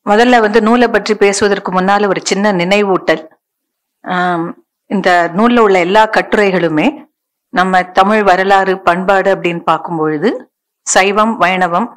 முதல்ல வந்து நூலை பற்றி பேசுவதற்கு முன்னால ஒரு சின்ன நினைவூட்டல் ஆம், இந்த நூல்ல உள்ள எல்லா கட்டுரைகளுமே நம்ம தமிழ் வரலாறு பண்பாடு அப்படின்னு பார்க்கும் பொழுது சைவம் வைணவம்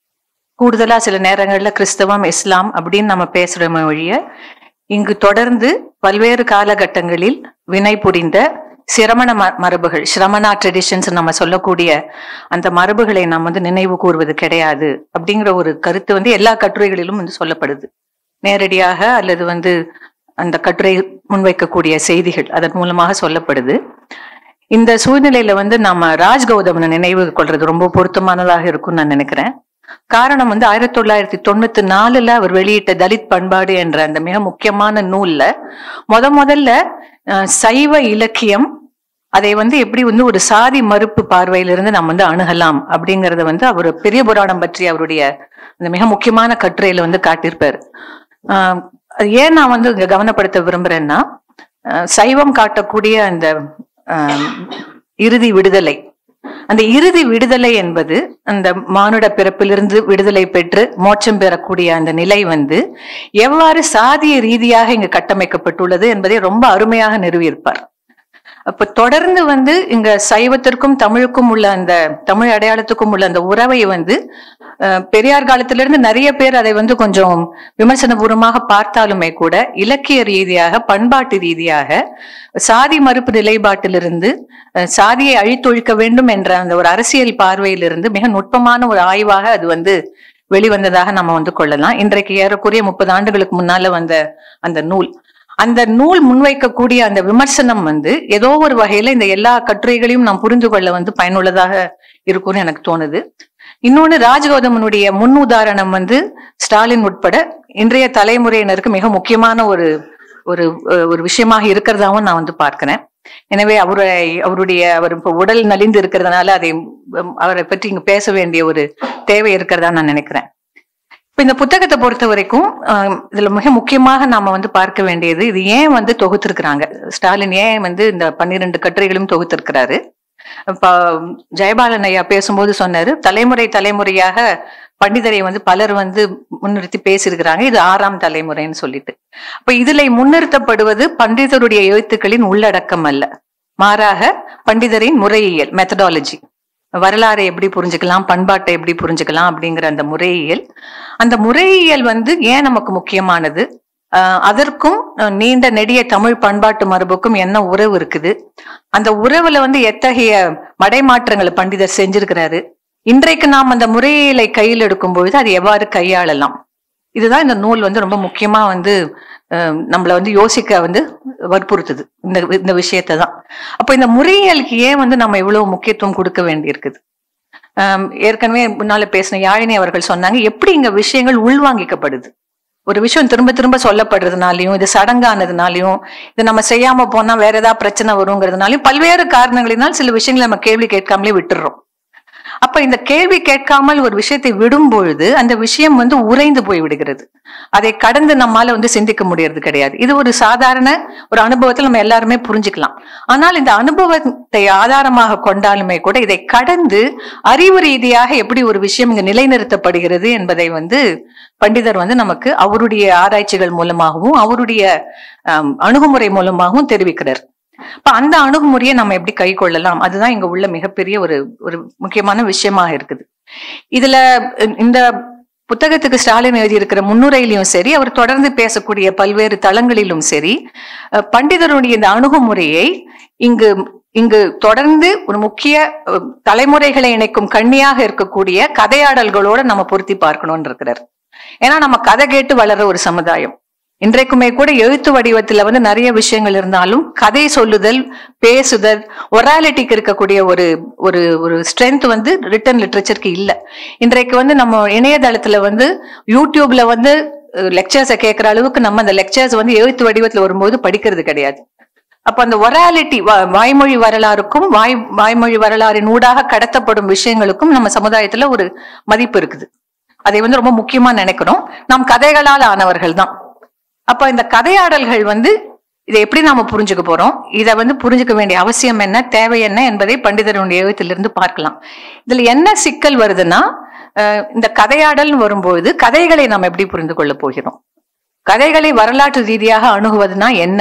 கூடுதலா சில நேரங்கள்ல கிறிஸ்தவம் இஸ்லாம் அப்படின்னு நம்ம பேசுறோமே ஒழிய இங்கு தொடர்ந்து பல்வேறு காலகட்டங்களில் வினை புரிந்த சிரமண ம- மரபுகள் சிரமணா ட்ரெடிஷன்ஸ் நம்ம சொல்லக்கூடிய அந்த மரபுகளை நாம் வந்து நினைவு கூறுவது கிடையாது அப்படிங்கிற ஒரு கருத்து வந்து எல்லா கட்டுரைகளிலும் வந்து சொல்லப்படுது நேரடியாக அல்லது வந்து அந்த கட்டுரை முன்வைக்கக்கூடிய செய்திகள் அதன் மூலமாக சொல்லப்படுது இந்த சூழ்நிலையில வந்து நாம ராஜ் கௌதமனை நினைவு கொள்றது ரொம்ப பொருத்தமானதாக இருக்கும்னு நான் நினைக்கிறேன் காரணம் வந்து ஆயிரத்தி தொள்ளாயிரத்தி தொண்ணூத்தி நாலுல அவர் வெளியிட்ட தலித் பண்பாடு என்ற அந்த மிக முக்கியமான நூல்ல முத முதல்ல அஹ், சைவ இலக்கியம் அதை வந்து எப்படி வந்து ஒரு சாதி மறுப்பு பார்வையிலிருந்து நம்ம வந்து அணுகலாம் அப்படிங்கறத வந்து அவர் பெரிய புராணம் பற்றி அவருடைய அந்த மிக முக்கியமான கட்டுரையில வந்து காட்டியிருப்பாரு ஆஹ் அது ஏன் நான் வந்து இங்க கவனப்படுத்த விரும்புறேன்னா ஆஹ் சைவம் காட்டக்கூடிய அந்த ஆஹ் இறுதி விடுதலை அந்த இறுதி விடுதலை என்பது அந்த மானுட பிறப்பிலிருந்து விடுதலை பெற்று மோட்சம் பெறக்கூடிய அந்த நிலை வந்து எவ்வாறு சாதிய ரீதியாக இங்கு கட்டமைக்கப்பட்டுள்ளது என்பதை ரொம்ப அருமையாக நிறுவியிருப்பார் அப்ப தொடர்ந்து வந்து இங்க சைவத்திற்கும் தமிழுக்கும் உள்ள அந்த தமிழ் அடையாளத்துக்கும் உள்ள அந்த உறவை வந்து அஹ், பெரியார் காலத்திலிருந்து நிறைய பேர் அதை வந்து கொஞ்சம் விமர்சனபூர்வமாக பார்த்தாலுமே கூட இலக்கிய ரீதியாக பண்பாட்டு ரீதியாக சாதி மறுப்பு நிலைப்பாட்டிலிருந்து அஹ், சாதியை அழித்தொழிக்க வேண்டும் என்ற அந்த ஒரு அரசியல் பார்வையிலிருந்து மிக நுட்பமான ஒரு ஆய்வாக அது வந்து வெளிவந்ததாக நம்ம வந்து கொள்ளலாம் இன்றைக்கு ஏறக்குறைய முப்பது ஆண்டுகளுக்கு முன்னால வந்த அந்த நூல் அந்த நூல் முன்வைக்கக்கூடிய அந்த விமர்சனம் வந்து ஏதோ ஒரு வகையில இந்த எல்லா கட்டுரைகளையும் நாம் புரிந்து கொள்ள வந்து பயனுள்ளதாக இருக்கும்னு எனக்கு தோணுது இன்னொன்னு ராஜகௌதமனுடைய முன் உதாரணம் வந்து ஸ்டாலின் உட்பட இன்றைய தலைமுறையினருக்கு மிக முக்கியமான ஒரு ஒரு அஹ், ஒரு விஷயமாக இருக்கிறதாவும் நான் வந்து பார்க்கிறேன் எனவே அவரை அவருடைய அவர் இப்ப உடல் நலிந்து இருக்கிறதுனால அதை உம், அவரை பற்றி இங்க பேச வேண்டிய ஒரு தேவை இருக்கிறதா நான் நினைக்கிறேன் இப்ப இந்த புத்தகத்தை பொறுத்த வரைக்கும் ஆஹ், இதுல மிக முக்கியமாக நாம வந்து பார்க்க வேண்டியது இது ஏன் வந்து தொகுத்திருக்கிறாங்க ஸ்டாலின் ஏன் வந்து இந்த பன்னிரெண்டு கட்டுரைகளும் தொகுத்திருக்கிறாரு இப்ப ஜெயபாலன் ஐயா பேசும்போது சொன்னாரு தலைமுறை தலைமுறையாக பண்டிதரை வந்து பலர் வந்து முன்னிறுத்தி பேசியிருக்கிறாங்க இது ஆறாம் தலைமுறைன்னு சொல்லிட்டு அப்ப இதுல முன்னிறுத்தப்படுவது பண்டிதருடைய எழுத்துக்களின் உள்ளடக்கம் அல்ல மாறாக பண்டிதரின் முறையியல் மெத்தடாலஜி வரலாறை எப்படி புரிஞ்சுக்கலாம் பண்பாட்டை எப்படி புரிஞ்சுக்கலாம் அப்படிங்கிற அந்த முறையியல் அந்த முறையியல் வந்து ஏன் நமக்கு முக்கியமானது ஆஹ் அதற்கும் அஹ், நீண்ட நெடிய தமிழ் பண்பாட்டு மரபுக்கும் என்ன உறவு இருக்குது அந்த உறவுல வந்து எத்தகைய மடைமாற்றங்களை பண்டிதர் செஞ்சிருக்கிறாரு இன்றைக்கு நாம் அந்த முறையியலை கையில் எடுக்கும் பொழுது அதை எவ்வாறு கையாளலாம் இதுதான் இந்த நூல் வந்து ரொம்ப முக்கியமா வந்து அஹ், நம்மள வந்து யோசிக்க வந்து வற்புறுத்துது இந்த இந்த விஷயத்தை தான் அப்போ இந்த முறையியலுக்கு ஏன் வந்து நம்ம இவ்வளவு முக்கியத்துவம் கொடுக்க வேண்டியிருக்குது ஆம், ஏற்கனவே முன்னால பேசின யாழினி அவர்கள் சொன்னாங்க எப்படி இங்க விஷயங்கள் உள்வாங்கிக்கப்படுது ஒரு விஷயம் திரும்ப திரும்ப சொல்லப்படுறதுனாலயும் இது சடங்கானதுனாலயும் இது நம்ம செய்யாம போனா வேற ஏதாவது பிரச்சனை வருங்கிறதுனாலயும் பல்வேறு காரணங்களினால் சில விஷயங்களை நம்ம கேள்வி கேட்காமலே விட்டுடுறோம் அப்ப இந்த கேள்வி கேட்காமல் ஒரு விஷயத்தை விடும் பொழுது அந்த விஷயம் வந்து உறைந்து போய் விடுகிறது அதை கடந்து நம்மால வந்து சிந்திக்க முடியறது கிடையாது இது ஒரு சாதாரண ஒரு அனுபவத்தில் நம்ம எல்லாருமே புரிஞ்சுக்கலாம் ஆனால் இந்த அனுபவத்தை ஆதாரமாக கொண்டாலுமே கூட இதை கடந்து அறிவு ரீதியாக எப்படி ஒரு விஷயம் இங்க நிலைநிறுத்தப்படுகிறது என்பதை வந்து பண்டிதர் வந்து நமக்கு அவருடைய ஆராய்ச்சிகள் மூலமாகவும் அவருடைய ஆம், அணுகுமுறை மூலமாகவும் தெரிவிக்கிறார் இப்ப அந்த அணுகுமுறையை நம்ம எப்படி கை கொள்ளலாம் அதுதான் இங்க உள்ள மிகப்பெரிய ஒரு ஒரு முக்கியமான விஷயமாக இருக்குது இதுல அஹ், இந்த புத்தகத்துக்கு ஸ்டாலின் எழுதியிருக்கிற முன்னுரையிலும் சரி அவர் தொடர்ந்து பேசக்கூடிய பல்வேறு தளங்களிலும் சரி அஹ், பண்டிதருடைய இந்த அணுகுமுறையை இங்கு இங்கு தொடர்ந்து ஒரு முக்கிய அஹ், தலைமுறைகளை இணைக்கும் கண்ணியாக இருக்கக்கூடிய கதையாடல்களோட நம்ம பொருத்தி பார்க்கணும்னு இருக்கிறார் ஏன்னா நம்ம கதை கேட்டு வளர்ற ஒரு சமுதாயம் இன்றைக்குமே கூட எழுத்து வடிவத்துல வந்து நிறைய விஷயங்கள் இருந்தாலும் கதை சொல்லுதல் பேசுதல் ஒராலிட்டிக்கு இருக்கக்கூடிய ஒரு ஒரு ஒரு ஸ்ட்ரென்த் வந்து ரிட்டன் லிட்ரேச்சருக்கு இல்ல இன்றைக்கு வந்து நம்ம இணையதளத்துல வந்து யூடியூப்ல வந்து லெக்சர்ஸை கேட்கிற அளவுக்கு நம்ம அந்த லெக்சர்ஸ் வந்து எழுத்து வடிவத்துல வரும்போது படிக்கிறது கிடையாது அப்ப அந்த ஒராலிட்டி வாய்மொழி வரலாறுக்கும் வாய் வாய்மொழி வரலாறின் ஊடாக கடத்தப்படும் விஷயங்களுக்கும் நம்ம சமுதாயத்துல ஒரு மதிப்பு இருக்குது அதை வந்து ரொம்ப முக்கியமா நினைக்கிறோம் நாம் கதைகளால் ஆனவர்கள் தான் அப்ப இந்த கதையாடல்கள் வந்து இதை எப்படி நாம புரிஞ்சுக்க போறோம் இதை வந்து புரிஞ்சுக்க வேண்டிய அவசியம் என்ன தேவை என்ன என்பதை பண்டிதருடைய எழுத்திலிருந்து பார்க்கலாம் இதுல என்ன சிக்கல் வருதுன்னா அஹ், இந்த கதையாடல் வரும்பொழுது கதைகளை நாம் எப்படி புரிந்து கொள்ள போகிறோம் கதைகளை வரலாற்று ரீதியாக அணுகுவதுனா என்ன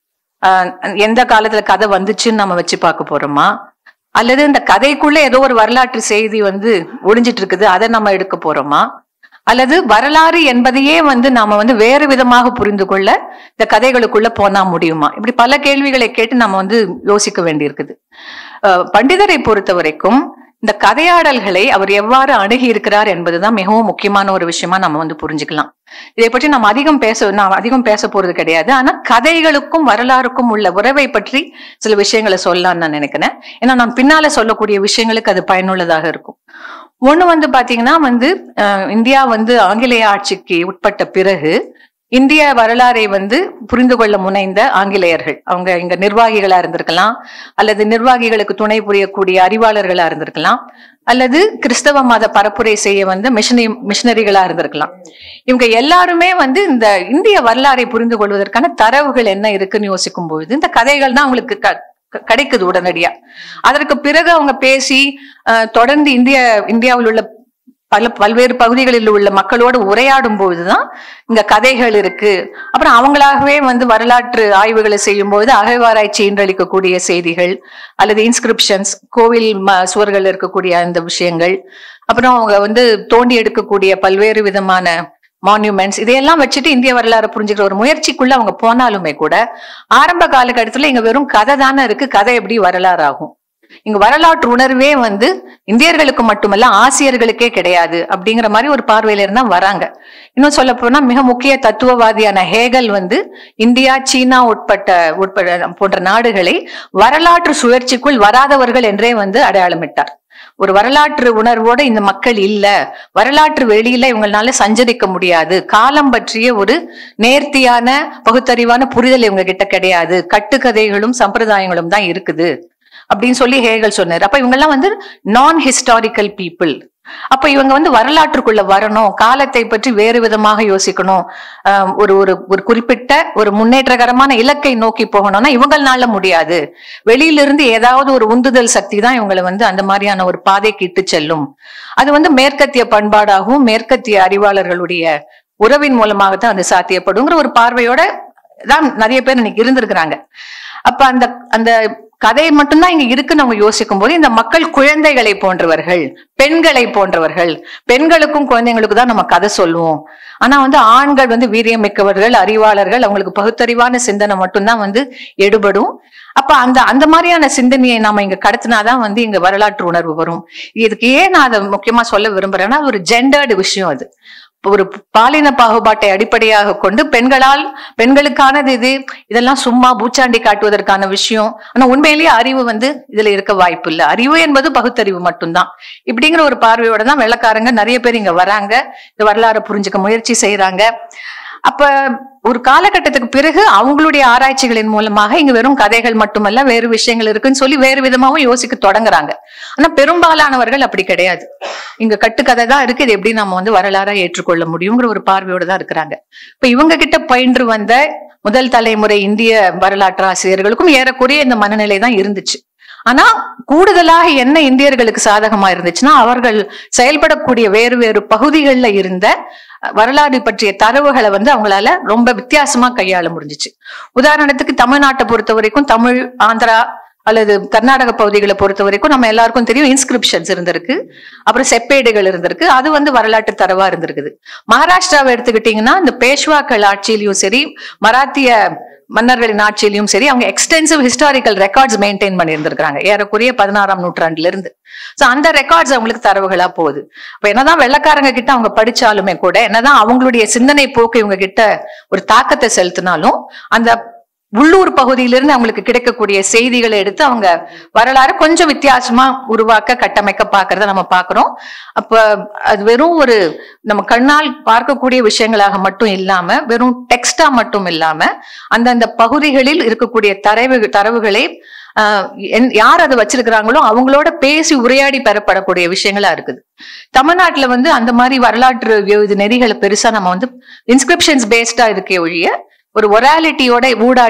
ஆஹ் எந்த காலத்துல கதை வந்துச்சுன்னு நம்ம வச்சு பார்க்க போறோமா அல்லது இந்த கதைக்குள்ள ஏதோ ஒரு வரலாற்று செய்தி வந்து ஒளிஞ்சிட்டு இருக்குது அதை நம்ம எடுக்க போறோமா அல்லது வரலாறு என்பதையே வந்து நாம வந்து வேறு விதமாக புரிந்து கொள்ள இந்த கதைகளுக்குள்ள போனா முடியுமா இப்படி பல கேள்விகளை கேட்டு நம்ம வந்து யோசிக்க வேண்டியிருக்குது அஹ் பண்டிதரை பொறுத்த வரைக்கும் இந்த கதையாடல்களை அவர் எவ்வாறு அணுகி இருக்கிறார் என்பதுதான் மிகவும் முக்கியமான ஒரு விஷயமா நம்ம வந்து புரிஞ்சுக்கலாம் இதை பற்றி நம்ம அதிகம் பேச நான் அதிகம் பேச போறது கிடையாது ஆனா கதைகளுக்கும் வரலாறுக்கும் உள்ள உறவை பற்றி சில விஷயங்களை சொல்லலாம்னு நான் நினைக்கிறேன் ஏன்னா நான் பின்னால சொல்லக்கூடிய விஷயங்களுக்கு அது பயனுள்ளதாக இருக்கும் ஒண்ணு வந்து பாத்தீங்கன்னா வந்து அஹ், இந்தியா வந்து ஆங்கிலேய ஆட்சிக்கு உட்பட்ட பிறகு இந்திய வரலாறை வந்து புரிந்து கொள்ள முனைந்த ஆங்கிலேயர்கள் அவங்க இங்க நிர்வாகிகளா இருந்திருக்கலாம் அல்லது நிர்வாகிகளுக்கு துணை புரியக்கூடிய அறிவாளர்களா இருந்திருக்கலாம் அல்லது கிறிஸ்தவ மத பரப்புரை செய்ய வந்த மிஷனரி மிஷனரிகளா இருந்திருக்கலாம் இவங்க எல்லாருமே வந்து இந்த இந்திய வரலாறை புரிந்து கொள்வதற்கான தரவுகள் என்ன இருக்குன்னு யோசிக்கும் பொழுது இந்த கதைகள் தான் அவங்களுக்கு க- க- கிடைக்குது உடனடியா அதற்கு பிறகு அவங்க பேசி அஹ், தொடர்ந்து இந்திய இந்தியாவில் உள்ள பல பல்வேறு பகுதிகளில் உள்ள மக்களோடு உரையாடும் பொழுதுதான் இங்க கதைகள் இருக்கு அப்புறம் அவங்களாகவே வந்து வரலாற்று ஆய்வுகளை செய்யும் பொழுது அகழ்வாராய்ச்சி என்றளிக்கக்கூடிய செய்திகள் அல்லது இன்ஸ்கிரிப்ஷன்ஸ் கோவில் ம- சுவர்கள் இருக்கக்கூடிய அந்த விஷயங்கள் அப்புறம் அவங்க வந்து தோண்டி எடுக்கக்கூடிய பல்வேறு விதமான மான்யூமெண்ட்ஸ் இதையெல்லாம் வச்சுட்டு இந்திய வரலாறு புரிஞ்சுக்கிற ஒரு முயற்சிக்குள்ள அவங்க போனாலுமே கூட ஆரம்ப காலகட்டத்துல இங்க வெறும் கதை தானே இருக்கு கதை எப்படி வரலாறு ஆகும் இங்க வரலாற்று உணர்வே வந்து இந்தியர்களுக்கு மட்டுமல்ல ஆசியர்களுக்கே கிடையாது அப்படிங்கிற மாதிரி ஒரு பார்வையில இருந்தா வராங்க இன்னும் சொல்ல போனா மிக முக்கிய தத்துவவாதியான ஹேகல் வந்து இந்தியா சீனா உட்பட்ட உட்பட போன்ற நாடுகளை வரலாற்று சுழற்சிக்குள் வராதவர்கள் என்றே வந்து அடையாளமிட்டார் ஒரு வரலாற்று உணர்வோட இந்த மக்கள் இல்ல வரலாற்று வெளியில இவங்களால சஞ்சரிக்க முடியாது காலம் பற்றிய ஒரு நேர்த்தியான பகுத்தறிவான புரிதல் இவங்க கிட்ட கிடையாது கட்டுக்கதைகளும் சம்பிரதாயங்களும் தான் இருக்குது அப்படின்னு சொல்லி ஹேகல் சொன்னார் அப்ப இவங்க எல்லாம் வந்து நான் ஹிஸ்டாரிக்கல் பீப்புள் அப்ப இவங்க வந்து வரலாற்றுக்குள்ள வரணும் காலத்தை பற்றி வேறு விதமாக யோசிக்கணும் ஆஹ் ஒரு ஒரு ஒரு குறிப்பிட்ட ஒரு முன்னேற்றகரமான இலக்கை நோக்கி போகணும்னா இவங்களால முடியாது வெளியிலிருந்து ஏதாவது ஒரு உந்துதல் சக்தி தான் இவங்களை வந்து அந்த மாதிரியான ஒரு பாதைக்கு இட்டு செல்லும் அது வந்து மேற்கத்திய பண்பாடாகவும் மேற்கத்திய அறிவாளர்களுடைய உறவின் மூலமாக தான் அது சாத்தியப்படுங்கிற ஒரு பார்வையோட தான் நிறைய பேர் இன்னைக்கு இருந்திருக்கிறாங்க அப்ப அந்த அந்த கதை மட்டும்தான் இங்க இருக்குன்னு அவங்க யோசிக்கும் போது இந்த மக்கள் குழந்தைகளை போன்றவர்கள் பெண்களை போன்றவர்கள் பெண்களுக்கும் குழந்தைங்களுக்கும் தான் நம்ம கதை சொல்லுவோம் ஆனா வந்து ஆண்கள் வந்து வீரியம் மிக்கவர்கள் அறிவாளர்கள் அவங்களுக்கு பகுத்தறிவான சிந்தனை மட்டும்தான் வந்து எடுபடும் அப்ப அந்த அந்த மாதிரியான சிந்தனையை நாம இங்க கடத்தினாதான் வந்து இங்க வரலாற்று உணர்வு வரும் இதுக்கு ஏன் நான் அதை முக்கியமா சொல்ல விரும்புறேன்னா அது ஒரு ஜெண்டர்டு விஷயம் அது ஒரு பாலின பாகுபாட்டை அடிப்படையாக கொண்டு பெண்களால் பெண்களுக்கானது இது இதெல்லாம் சும்மா பூச்சாண்டி காட்டுவதற்கான விஷயம் ஆனா உண்மையிலேயே அறிவு வந்து இதுல இருக்க வாய்ப்பு இல்லை அறிவு என்பது பகுத்தறிவு மட்டும்தான் இப்படிங்கிற ஒரு பார்வையோட தான் வெள்ளக்காரங்க நிறைய பேர் இங்க வராங்க இந்த வரலாறை புரிஞ்சுக்க முயற்சி செய்யறாங்க அப்ப ஒரு காலகட்டத்துக்கு பிறகு அவங்களுடைய ஆராய்ச்சிகளின் மூலமாக இங்க வெறும் கதைகள் மட்டுமல்ல வேறு விஷயங்கள் இருக்குன்னு சொல்லி வேறு விதமாவும் யோசிக்க தொடங்குறாங்க ஆனா பெரும்பாலானவர்கள் அப்படி கிடையாது இங்க கட்டுக்கதை தான் இருக்கு இது எப்படி நம்ம வந்து வரலாறா ஏற்றுக்கொள்ள முடியுங்கிற ஒரு பார்வையோட தான் இருக்கிறாங்க இப்ப இவங்க கிட்ட பயின்று வந்த முதல் தலைமுறை இந்திய வரலாற்று ஆசிரியர்களுக்கும் ஏறக்குறைய இந்த மனநிலை தான் இருந்துச்சு ஆனா கூடுதலாக என்ன இந்தியர்களுக்கு சாதகமா இருந்துச்சுன்னா அவர்கள் செயல்படக்கூடிய வேறு வேறு பகுதிகளில் இருந்த வரலாறு பற்றிய தரவுகளை வந்து அவங்களால ரொம்ப வித்தியாசமா கையாள முடிஞ்சுச்சு உதாரணத்துக்கு தமிழ்நாட்டை பொறுத்த வரைக்கும் தமிழ் ஆந்திரா அல்லது கர்நாடக பகுதிகளை பொறுத்த வரைக்கும் நம்ம எல்லாருக்கும் தெரியும் இன்ஸ்கிரிப்ஷன்ஸ் இருந்திருக்கு அப்புறம் செப்பேடுகள் இருந்திருக்கு அது வந்து வரலாற்று தரவா இருந்திருக்குது மகாராஷ்டிராவை எடுத்துக்கிட்டீங்கன்னா இந்த பேஷ்வாக்கள் ஆட்சியிலையும் சரி மராத்திய மன்னர்களின் ஆட்சியிலையும் சரி அவங்க எக்ஸ்டென்சிவ் ஹிஸ்டாரிக்கல் ரெக்கார்ட்ஸ் மெயின்டைன் பண்ணியிருந்திருக்காங்க ஏறக்குறைய பதினாறாம் நூற்றாண்டுல இருந்து சோ அந்த ரெக்கார்ட்ஸ் அவங்களுக்கு தரவுகளா போகுது அப்ப என்னதான் வெள்ளக்காரங்க கிட்ட அவங்க படிச்சாலுமே கூட என்னதான் அவங்களுடைய சிந்தனை போக்கு இவங்க கிட்ட ஒரு தாக்கத்தை செலுத்தினாலும் அந்த உள்ளூர் பகுதியிலிருந்து அவங்களுக்கு கிடைக்கக்கூடிய செய்திகளை எடுத்து அவங்க வரலாறு கொஞ்சம் வித்தியாசமா உருவாக்க கட்டமைக்க பாக்குறத நம்ம பாக்குறோம் அப்ப அது வெறும் ஒரு நம்ம கண்ணால் பார்க்கக்கூடிய விஷயங்களாக மட்டும் இல்லாம வெறும் டெக்ஸ்டா மட்டும் இல்லாம அந்தந்த பகுதிகளில் இருக்கக்கூடிய தரவு தரவுகளை ஆஹ் என்- யார் அதை வச்சிருக்கிறாங்களோ அவங்களோட பேசி உரையாடி பெறப்படக்கூடிய விஷயங்களா இருக்குது தமிழ்நாட்டுல வந்து அந்த மாதிரி வரலாற்று இது நெறிகளை பெருசா நம்ம வந்து இன்ஸ்கிரிப்ஷன்ஸ் பேஸ்டா இருக்கே ஒழிய ஒரு ஒராலிட்டியோட ஊடாடி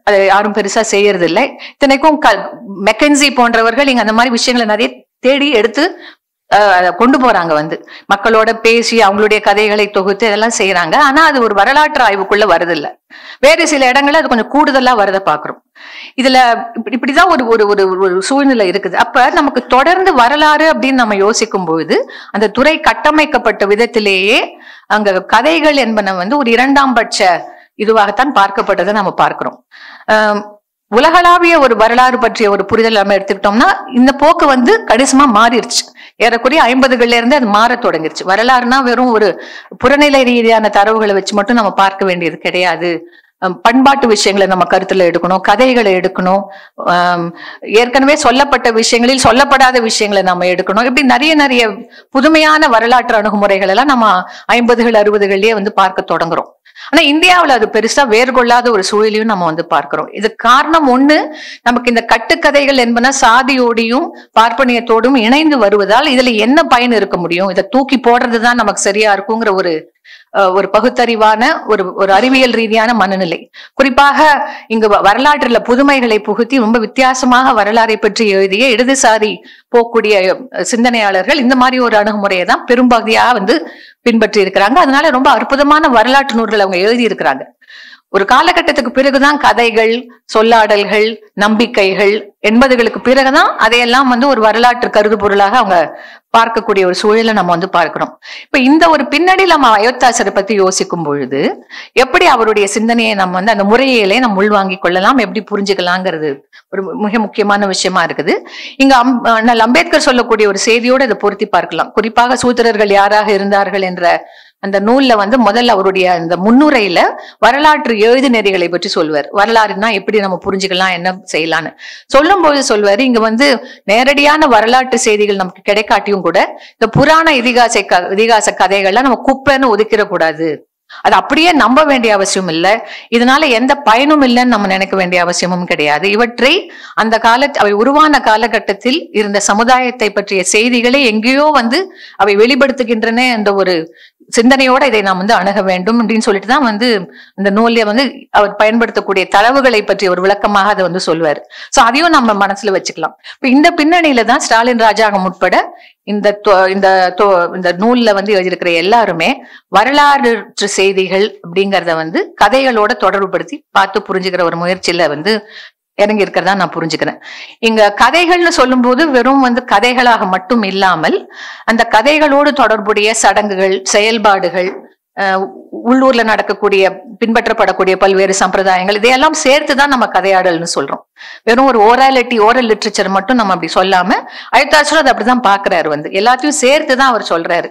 அதை யாரும் பெருசா செய்யறது இல்லை இத்தனைக்கும் மெக்கன்சி போன்றவர்கள் இங்க அந்த மாதிரி விஷயங்களை நிறைய தேடி எடுத்து அஹ், அதை கொண்டு போறாங்க வந்து மக்களோட பேசி அவங்களுடைய கதைகளை தொகுத்து இதெல்லாம் செய்யறாங்க ஆனா அது ஒரு வரலாற்று ஆய்வுக்குள்ள வருதில்ல வேறு சில இடங்கள்ல அது கொஞ்சம் கூடுதலா வரத பாக்குறோம் இதுல இப்படி- இப்படிதான் ஒரு ஒரு ஒரு ஒரு சூழ்நிலை இருக்குது அப்ப நமக்கு தொடர்ந்து வரலாறு அப்படின்னு நம்ம யோசிக்கும் பொழுது அந்த துறை கட்டமைக்கப்பட்ட விதத்திலேயே அங்க கதைகள் என்பன வந்து ஒரு இரண்டாம் பட்ச இதுவாகத்தான் பார்க்கப்பட்டதை நம்ம பார்க்கிறோம் ஆம், உலகளாவிய ஒரு வரலாறு பற்றிய ஒரு புரிதல் நம்ம எடுத்துக்கிட்டோம்னா இந்த போக்கு வந்து கணிசமா மாறிடுச்சு ஏறக்குறைய ஐம்பதுகள்ல இருந்து அது மாறத் தொடங்கிருச்சு வரலாறுனா வெறும் ஒரு புறநிலை ரீதியான தரவுகளை வச்சு மட்டும் நம்ம பார்க்க வேண்டியது கிடையாது அம், பண்பாட்டு விஷயங்களை நம்ம கருத்துல எடுக்கணும் கதைகளை எடுக்கணும் ஆம், ஏற்கனவே சொல்லப்பட்ட விஷயங்களில் சொல்லப்படாத விஷயங்களை நம்ம எடுக்கணும் இப்படி நிறைய நிறைய புதுமையான வரலாற்று அணுகுமுறைகள் எல்லாம் நம்ம ஐம்பதுகள் அறுபதுகள்லயே வந்து பார்க்க தொடங்குறோம் ஆனா இந்தியாவுல அது பெருசா வேர்கொள்ளாத ஒரு சூழலையும் நம்ம வந்து பார்க்கிறோம் இது காரணம் ஒண்ணு நமக்கு இந்த கட்டுக்கதைகள் என்பன சாதியோடையும் பார்ப்பனியத்தோடும் இணைந்து வருவதால் இதுல என்ன பயன் இருக்க முடியும் இதை தூக்கி போடுறதுதான் நமக்கு சரியா இருக்குங்கிற ஒரு அஹ், ஒரு பகுத்தறிவான ஒரு ஒரு அறிவியல் ரீதியான மனநிலை குறிப்பாக இங்கு வ- வரலாற்றுல புதுமைகளை புகுத்தி ரொம்ப வித்தியாசமாக வரலாறை பற்றி எழுதிய இடதுசாரி போக்கூடிய அஹ், சிந்தனையாளர்கள் இந்த மாதிரி ஒரு அணுகுமுறையை தான் பெரும்பகுதியா வந்து பின்பற்றி இருக்கிறாங்க அதனால ரொம்ப அற்புதமான வரலாற்று நூல்கள் அவங்க எழுதி இருக்கிறாங்க ஒரு காலகட்டத்துக்கு பிறகுதான் கதைகள் சொல்லாடல்கள் நம்பிக்கைகள் எண்பதுகளுக்கு பிறகுதான் அதையெல்லாம் வந்து ஒரு வரலாற்று கருது பொருளாக அவங்க பார்க்கக்கூடிய ஒரு சூழலை நம்ம வந்து பார்க்கிறோம் இப்ப இந்த ஒரு பின்னணியில் நம்ம அயோத்தாசரை பத்தி யோசிக்கும் பொழுது எப்படி அவருடைய சிந்தனையை நம்ம வந்து அந்த முறையிலே நம்ம உள்வாங்கிக் கொள்ளலாம் எப்படி புரிஞ்சுக்கலாங்கிறது ஒரு மிக முக்கியமான விஷயமா இருக்குது இங்க அம்- அண்ணல் அம்பேத்கர் சொல்லக்கூடிய ஒரு செய்தியோடு இதை பொருத்தி பார்க்கலாம் குறிப்பாக சூத்திரர்கள் யாராக இருந்தார்கள் என்ற அந்த நூல்ல வந்து முதல்ல அவருடைய அந்த முன்னுரையில வரலாற்று எழுது நெறிகளை பற்றி சொல்வார் வரலாறுனா எப்படி நம்ம புரிஞ்சுக்கலாம் என்ன செய்யலாம்னு சொல்லும்போது சொல்வாரு இங்க வந்து நேரடியான வரலாற்று செய்திகள் நமக்கு கிடைக்காட்டியும் கூட இந்த புராண இதிகாச க- இதிகாச கதைகள்லாம் நம்ம குப்பைன்னு ஒதுக்கிட கூடாது அது அப்படியே நம்ப வேண்டிய அவசியம் இல்லை இதனால எந்த பயனும் இல்லைன்னு நம்ம நினைக்க வேண்டிய அவசியமும் கிடையாது இவற்றை அந்த கால அவை உருவான காலகட்டத்தில் இருந்த சமுதாயத்தை பற்றிய செய்திகளை எங்கேயோ வந்து அவை வெளிப்படுத்துகின்றன என்ற ஒரு சிந்தனையோட இதை நாம் வந்து அணுக வேண்டும் அப்படின்னு சொல்லிட்டு தான் வந்து இந்த நூல்ல வந்து அவர் பயன்படுத்தக்கூடிய தரவுகளை பற்றி ஒரு விளக்கமாக அதை வந்து சொல்வார் சோ அதையும் நம்ம மனசுல வச்சுக்கலாம் இப்ப இந்த பின்னணியில தான் ஸ்டாலின் ராஜாங்கம் உட்பட இந்த தொ- இந்த தொ- இந்த நூல்ல வந்து எழுதியிருக்கிற எல்லாருமே வரலாறு செய்திகள் அப்படிங்கறத வந்து கதைகளோட தொடர்புபடுத்தி பார்த்து புரிஞ்சுக்கிற ஒரு முயற்சியில வந்து இறங்கி இருக்கிறதா நான் புரிஞ்சுக்கிறேன் இங்க கதைகள்னு சொல்லும்போது வெறும் வந்து கதைகளாக மட்டும் இல்லாமல் அந்த கதைகளோடு தொடர்புடைய சடங்குகள் செயல்பாடுகள் அஹ் உள்ளூர்ல நடக்கக்கூடிய பின்பற்றப்படக்கூடிய பல்வேறு சம்பிரதாயங்கள் இதையெல்லாம் சேர்த்து தான் நம்ம கதையாடல்னு சொல்றோம் வெறும் ஒரு ஓராலிட்டி ஓரல் லிட்ரேச்சர் மட்டும் நம்ம அப்படி சொல்லாம அழுத்தாச்சும் அதை அப்படிதான் பாக்குறாரு வந்து எல்லாத்தையும் சேர்த்து தான் அவர் சொல்றாரு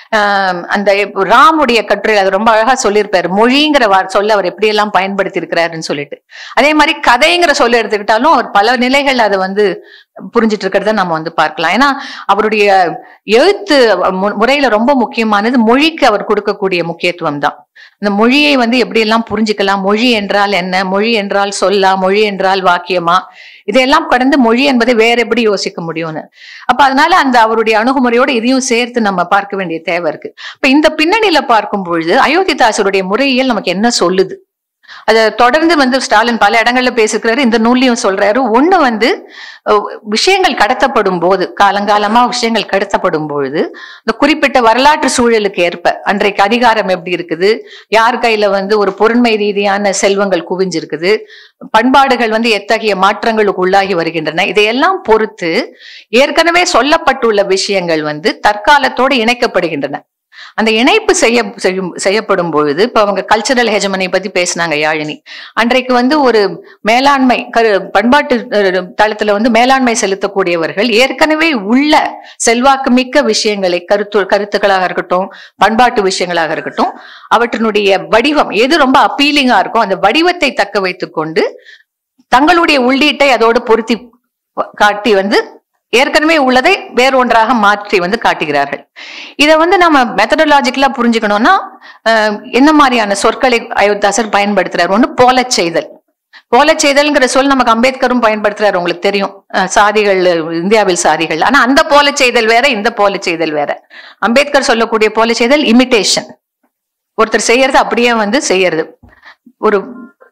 ஆஹ் அந்த இப்ப ராமுடைய கட்டுரை அது ரொம்ப அழகா சொல்லியிருப்பாரு மொழிங்கிற வார் சொல்ல அவர் எப்படி எல்லாம் பயன்படுத்தி இருக்கிறாருன்னு சொல்லிட்டு அதே மாதிரி கதைங்கிற சொல்ல எடுத்துக்கிட்டாலும் அவர் பல நிலைகள் அதை வந்து புரிஞ்சிட்டு இருக்கிறத நம்ம வந்து பார்க்கலாம் ஏன்னா அவருடைய எழுத்து மு- முறையில ரொம்ப முக்கியமானது மொழிக்கு அவர் கொடுக்கக்கூடிய முக்கியத்துவம் தான் இந்த மொழியை வந்து எப்படி எல்லாம் புரிஞ்சுக்கலாம் மொழி என்றால் என்ன மொழி என்றால் சொல்லா மொழி என்றால் வாக்கியமா இதையெல்லாம் கடந்து மொழி என்பதை வேற எப்படி யோசிக்க முடியும்னு அப்ப அதனால அந்த அவருடைய அணுகுமுறையோட இதையும் சேர்த்து நம்ம பார்க்க வேண்டிய தேவை இருக்கு இப்ப இந்த பின்னணியில பார்க்கும் பொழுது அயோத்திதாசருடைய முறையியல் நமக்கு என்ன சொல்லுது அத தொடர்ந்து வந்து ஸ்டாலின் பல இடங்கள்ல பேசிருக்கிறாரு இந்த நூல்லையும் சொல்றாரு ஒண்ணு வந்து அஹ், விஷயங்கள் கடத்தப்படும் போது காலங்காலமா விஷயங்கள் கடத்தப்படும் பொழுது இந்த குறிப்பிட்ட வரலாற்று சூழலுக்கு ஏற்ப அன்றைக்கு அதிகாரம் எப்படி இருக்குது யார் கையில வந்து ஒரு பொருண்மை ரீதியான செல்வங்கள் குவிஞ்சிருக்குது பண்பாடுகள் வந்து எத்தகைய மாற்றங்களுக்கு உள்ளாகி வருகின்றன இதையெல்லாம் பொறுத்து ஏற்கனவே சொல்லப்பட்டுள்ள விஷயங்கள் வந்து தற்காலத்தோடு இணைக்கப்படுகின்றன அந்த இணைப்பு செய்ய செய்யும் செய்யப்படும் பொழுது இப்ப அவங்க கல்ச்சரல் ஹெஜமனை பத்தி பேசினாங்க யாழினி அன்றைக்கு வந்து ஒரு மேலாண்மை கரு பண்பாட்டு அஹ், தளத்துல வந்து மேலாண்மை செலுத்தக்கூடியவர்கள் ஏற்கனவே உள்ள செல்வாக்கு மிக்க விஷயங்களை கருத்து கருத்துக்களாக இருக்கட்டும் பண்பாட்டு விஷயங்களாக இருக்கட்டும் அவற்றினுடைய வடிவம் எது ரொம்ப அப்பீலிங்கா இருக்கோ அந்த வடிவத்தை தக்க வைத்துக் கொண்டு தங்களுடைய உள்ளீட்டை அதோடு பொருத்தி காட்டி வந்து ஏற்கனவே உள்ளதை வேறொன்றாக மாற்றி வந்து காட்டுகிறார்கள் இதை வந்து நம்ம மெத்தடலாஜிக்கலா புரிஞ்சுக்கணும்னா அஹ், என்ன மாதிரியான சொற்களை அயோத்தாசர் பயன்படுத்துறாரு ஒண்ணு போலச் செய்தல் போலச் செய்தல்ங்கிற சொல் நமக்கு அம்பேத்கரும் பயன்படுத்துறாரு உங்களுக்கு தெரியும் அஹ், சாதிகள் இந்தியாவில் சாதிகள் ஆனா அந்த போலச் செய்தல் வேற இந்த போலச் செய்தல் வேற அம்பேத்கர் சொல்லக்கூடிய போலச் செய்தல் இமிட்டேஷன் ஒருத்தர் செய்யறது அப்படியே வந்து செய்யறது ஒரு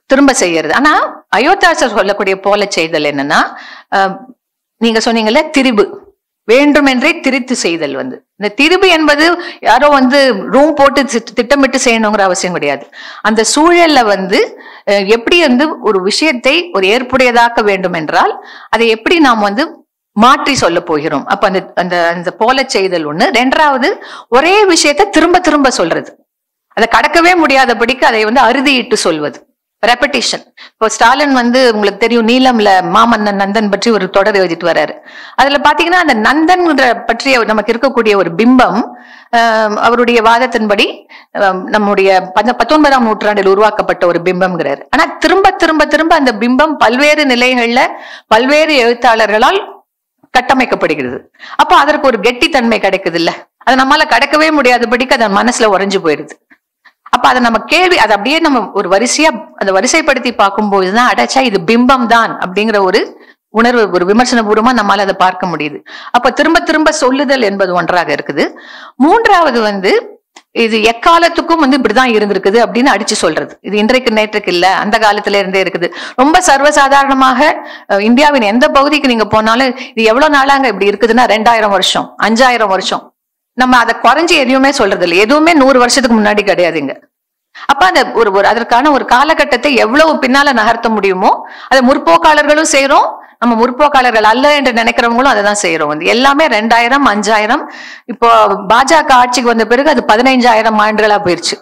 திரும்ப செய்யறது ஆனா அயோத்தாசர் சொல்லக்கூடிய போல செய்தல் என்னன்னா அஹ், நீங்க சொன்னீங்கல்ல திரிபு வேண்டுமென்றே திரித்து செய்தல் வந்து இந்த திரிபு என்பது யாரோ வந்து ரூம் போட்டு திட்- திட்டமிட்டு செய்யணுங்கிற அவசியம் கிடையாது அந்த சூழல்ல வந்து அஹ், எப்படி வந்து ஒரு விஷயத்தை ஒரு ஏற்புடையதாக்க வேண்டும் என்றால் அதை எப்படி நாம் வந்து மாற்றி சொல்ல போகிறோம் அப்ப அந்த அந்த அந்த போல செய்தல் ஒண்ணு ரெண்டாவது ஒரே விஷயத்தை திரும்ப திரும்ப சொல்றது அதை கடக்கவே முடியாதபடிக்கு அதை வந்து அறுதியிட்டு சொல்வது ரெப்படிஷன் இப்போ ஸ்டாலின் வந்து உங்களுக்கு தெரியும் நீலம்ல மாமன்னன் நந்தன் பற்றி ஒரு தொடர் எழுதிட்டு வர்றாரு அதுல பாத்தீங்கன்னா அந்த நந்தன்ன்ற பற்றிய நமக்கு இருக்கக்கூடிய ஒரு பிம்பம் ஆஹ், அவருடைய வாதத்தின்படி ஆஹ், நம்முடைய பத- பத்தொன்பதாம் நூற்றாண்டில் உருவாக்கப்பட்ட ஒரு பிம்பம்ங்கிறாரு ஆனா திரும்ப திரும்ப திரும்ப அந்த பிம்பம் பல்வேறு நிலைகள்ல பல்வேறு எழுத்தாளர்களால் கட்டமைக்கப்படுகிறது அப்ப அதற்கு ஒரு கெட்டித்தன்மை கிடைக்குது இல்ல அது நம்மால கடக்கவே முடியாதபடிக்கு அது மனசுல உறைஞ்சு போயிடுது அப்ப அதை நம்ம கேள்வி அதை அப்படியே நம்ம ஒரு வரிசையா அந்த வரிசைப்படுத்தி பார்க்கும்போதுதான் அடைச்சா இது பிம்பம் தான் அப்படிங்கிற ஒரு உணர்வு ஒரு விமர்சன பூர்வமா நம்மால அதை பார்க்க முடியுது அப்ப திரும்ப திரும்ப சொல்லுதல் என்பது ஒன்றாக இருக்குது மூன்றாவது வந்து இது எக்காலத்துக்கும் வந்து இப்படிதான் இருந்திருக்குது அப்படின்னு அடிச்சு சொல்றது இது இன்றைக்கு நேற்றுக்கு இல்ல அந்த காலத்துல இருந்தே இருக்குது ரொம்ப சர்வசாதாரணமாக அஹ், இந்தியாவின் எந்த பகுதிக்கு நீங்க போனாலும் இது எவ்வளவு நாளாங்க இப்படி இருக்குதுன்னா ரெண்டாயிரம் வருஷம் அஞ்சாயிரம் வருஷம் நம்ம அதை குறைஞ்சு எதுவுமே சொல்றது இல்லை எதுவுமே நூறு வருஷத்துக்கு முன்னாடி கிடையாதுங்க அப்ப அந்த ஒரு ஒரு அதற்கான ஒரு காலகட்டத்தை எவ்வளவு பின்னால நகர்த்த முடியுமோ அதை முற்போக்காளர்களும் செய்றோம் நம்ம முற்போக்காளர்கள் அல்ல என்று நினைக்கிறவங்களும் அதை தான் செய்யறோம் வந்து எல்லாமே ரெண்டாயிரம் அஞ்சாயிரம் இப்போ பாஜக ஆட்சிக்கு வந்த பிறகு அது பதினைஞ்சாயிரம் ஆண்டுகளா போயிருச்சு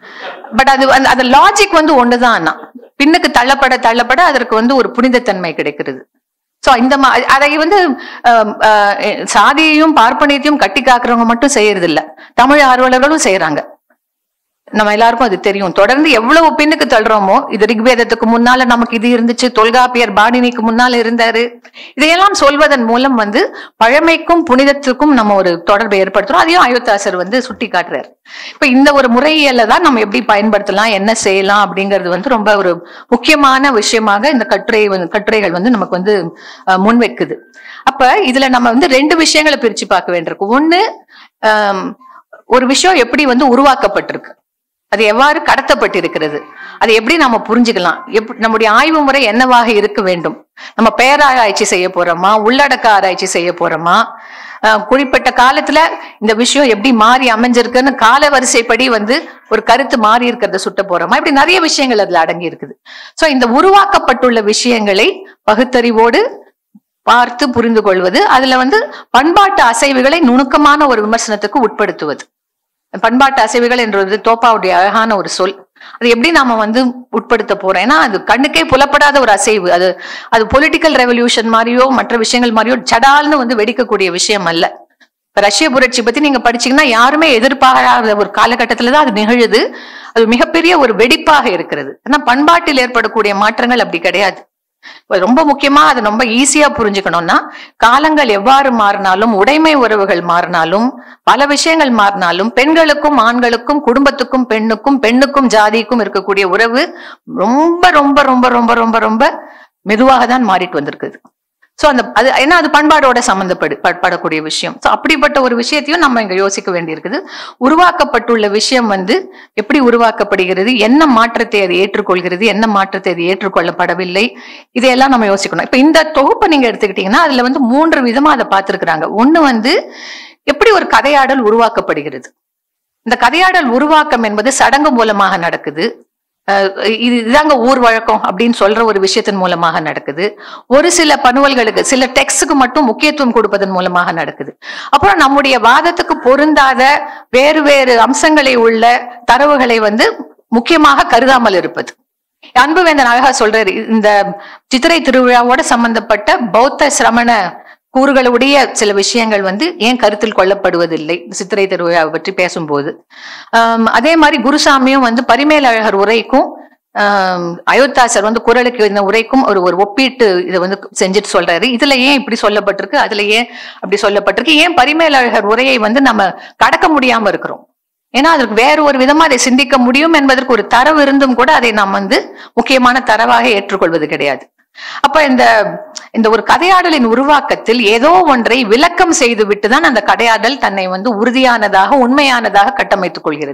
பட் அது அந்த- அந்த லாஜிக் வந்து ஒண்ணுதான் அண்ணா பின்னுக்கு தள்ளப்பட தள்ளப்பட அதற்கு வந்து ஒரு புனிதத்தன்மை கிடைக்கிறது சோ இந்த மா அதை வந்து ஆம், ஆஹ், சாதியையும் பார்ப்பனியத்தையும் கட்டி காக்குறவங்க மட்டும் செய்யறது இல்ல தமிழ் ஆர்வலர்களும் செய்யறாங்க நம்ம எல்லாருக்கும் அது தெரியும் தொடர்ந்து எவ்வளவு பின்னுக்கு தள்ளுறோமோ இது ரிக்வேதத்துக்கு முன்னால நமக்கு இது இருந்துச்சு தொல்காப்பியர் பாணினிக்கு முன்னால இருந்தாரு இதையெல்லாம் சொல்வதன் மூலம் வந்து பழமைக்கும் புனிதத்துக்கும் நம்ம ஒரு தொடர்பை ஏற்படுத்துறோம் அதையும் அயோத்தாசர் வந்து சுட்டி காட்டுறாரு இப்ப இந்த ஒரு முறையியல தான் நம்ம எப்படி பயன்படுத்தலாம் என்ன செய்யலாம் அப்படிங்கிறது வந்து ரொம்ப ஒரு முக்கியமான விஷயமாக இந்த கட்டுரை வந்து- கட்டுரைகள் வந்து நமக்கு வந்து அஹ், முன்வைக்குது அப்ப இதுல நம்ம வந்து ரெண்டு விஷயங்களை பிரிச்சு பார்க்க வேண்டியிருக்கு ஒண்ணு ஆம், ஒரு விஷயம் எப்படி வந்து உருவாக்கப்பட்டிருக்கு அது எவ்வாறு கடத்தப்பட்டிருக்கிறது அதை எப்படி நாம புரிஞ்சுக்கலாம் எப்படி நம்முடைய ஆய்வு முறை என்னவாக இருக்க வேண்டும் நம்ம பேராராய்ச்சி செய்ய போறோமா உள்ளடக்க ஆராய்ச்சி செய்ய போறோமா அஹ், குறிப்பிட்ட காலத்துல இந்த விஷயம் எப்படி மாறி அமைஞ்சிருக்குன்னு கால வரிசைப்படி வந்து ஒரு கருத்து மாறி இருக்கிறத சுட்ட போறோமா இப்படி நிறைய விஷயங்கள் அதுல அடங்கி இருக்குது சோ இந்த உருவாக்கப்பட்டுள்ள விஷயங்களை பகுத்தறிவோடு பார்த்து புரிந்து கொள்வது அதுல வந்து பண்பாட்டு அசைவுகளை நுணுக்கமான ஒரு விமர்சனத்துக்கு உட்படுத்துவது பண்பாட்டு அசைவுகள் என்றது தோப்பாவுடைய அழகான ஒரு சொல் அது எப்படி நாம வந்து உட்படுத்த போறோம் ஏன்னா அது கண்ணுக்கே புலப்படாத ஒரு அசைவு அது அது பொலிட்டிக்கல் ரெவல்யூஷன் மாதிரியோ மற்ற விஷயங்கள் மாதிரியோ சடால்னு வந்து வெடிக்கக்கூடிய விஷயம் அல்ல இப்ப ரஷ்ய புரட்சி பத்தி நீங்க படிச்சீங்கன்னா யாருமே எதிர்பாராத ஒரு காலகட்டத்துல தான் அது நிகழுது அது மிகப்பெரிய ஒரு வெடிப்பாக இருக்கிறது ஆனா பண்பாட்டில் ஏற்படக்கூடிய மாற்றங்கள் அப்படி கிடையாது இப்ப ரொம்ப முக்கியமா அதை ரொம்ப ஈஸியா புரிஞ்சுக்கணும்னா காலங்கள் எவ்வாறு மாறினாலும் உடைமை உறவுகள் மாறினாலும் பல விஷயங்கள் மாறினாலும் பெண்களுக்கும் ஆண்களுக்கும் குடும்பத்துக்கும் பெண்ணுக்கும் பெண்ணுக்கும் ஜாதிக்கும் இருக்கக்கூடிய உறவு ரொம்ப ரொம்ப ரொம்ப ரொம்ப ரொம்ப ரொம்ப மெதுவாக தான் மாறிட்டு வந்திருக்குது சோ அந்த அது ஏன்னா அது பண்பாடோட சம்பந்தப்படு ப- படக்கூடிய விஷயம் சோ அப்படிப்பட்ட ஒரு விஷயத்தையும் நம்ம இங்க யோசிக்க வேண்டியிருக்குது உருவாக்கப்பட்டுள்ள விஷயம் வந்து எப்படி உருவாக்கப்படுகிறது என்ன மாற்றத்தை அது ஏற்றுக்கொள்கிறது என்ன மாற்றத்தை அது ஏற்றுக்கொள்ளப்படவில்லை இதையெல்லாம் நம்ம யோசிக்கணும் இப்ப இந்த தொகுப்பை நீங்க எடுத்துக்கிட்டீங்கன்னா அதுல வந்து மூன்று விதமா அதை பார்த்திருக்கிறாங்க ஒண்ணு வந்து எப்படி ஒரு கதையாடல் உருவாக்கப்படுகிறது இந்த கதையாடல் உருவாக்கம் என்பது சடங்கு மூலமாக நடக்குது அஹ் இது இதாங்க ஊர் வழக்கம் அப்படின்னு சொல்ற ஒரு விஷயத்தின் மூலமாக நடக்குது ஒரு சில பணுவல்களுக்கு சில டெக்ஸ்டுக்கு மட்டும் முக்கியத்துவம் கொடுப்பதன் மூலமாக நடக்குது அப்புறம் நம்முடைய வாதத்துக்கு பொருந்தாத வேறு வேறு அம்சங்களை உள்ள தரவுகளை வந்து முக்கியமாக கருதாமல் இருப்பது அன்புவேந்தன் அழகா சொல்றாரு இந்த சித்திரை திருவிழாவோட சம்பந்தப்பட்ட பௌத்த சிரமண கூறுகளுடைய சில விஷயங்கள் வந்து ஏன் கருத்தில் கொள்ளப்படுவதில்லை சித்திரை திருவிழாவை பற்றி பேசும்போது ஆம், அதே மாதிரி குருசாமியும் வந்து பரிமேலழகர் உரைக்கும் ஆம், அயோத்தாசர் வந்து குரலுக்கு இந்த உரைக்கும் ஒரு ஒரு ஒப்பீட்டு இதை வந்து செஞ்சுட்டு சொல்றாரு இதுல ஏன் இப்படி சொல்லப்பட்டிருக்கு அதுல ஏன் அப்படி சொல்லப்பட்டிருக்கு ஏன் பரிமேலழகர் உரையை வந்து நம்ம கடக்க முடியாம இருக்கிறோம் ஏன்னா அதற்கு வேற ஒரு விதமா அதை சிந்திக்க முடியும் என்பதற்கு ஒரு தரவு இருந்தும் கூட அதை நாம் வந்து முக்கியமான தரவாக ஏற்றுக்கொள்வது கிடையாது அப்ப இந்த இந்த ஒரு கதையாடலின் உருவாக்கத்தில் ஏதோ ஒன்றை விளக்கம் செய்து விட்டுதான் அந்த கதையாடல் தன்னை வந்து உறுதியானதாக உண்மையானதாக கட்டமைத்துக் கொள்கிறது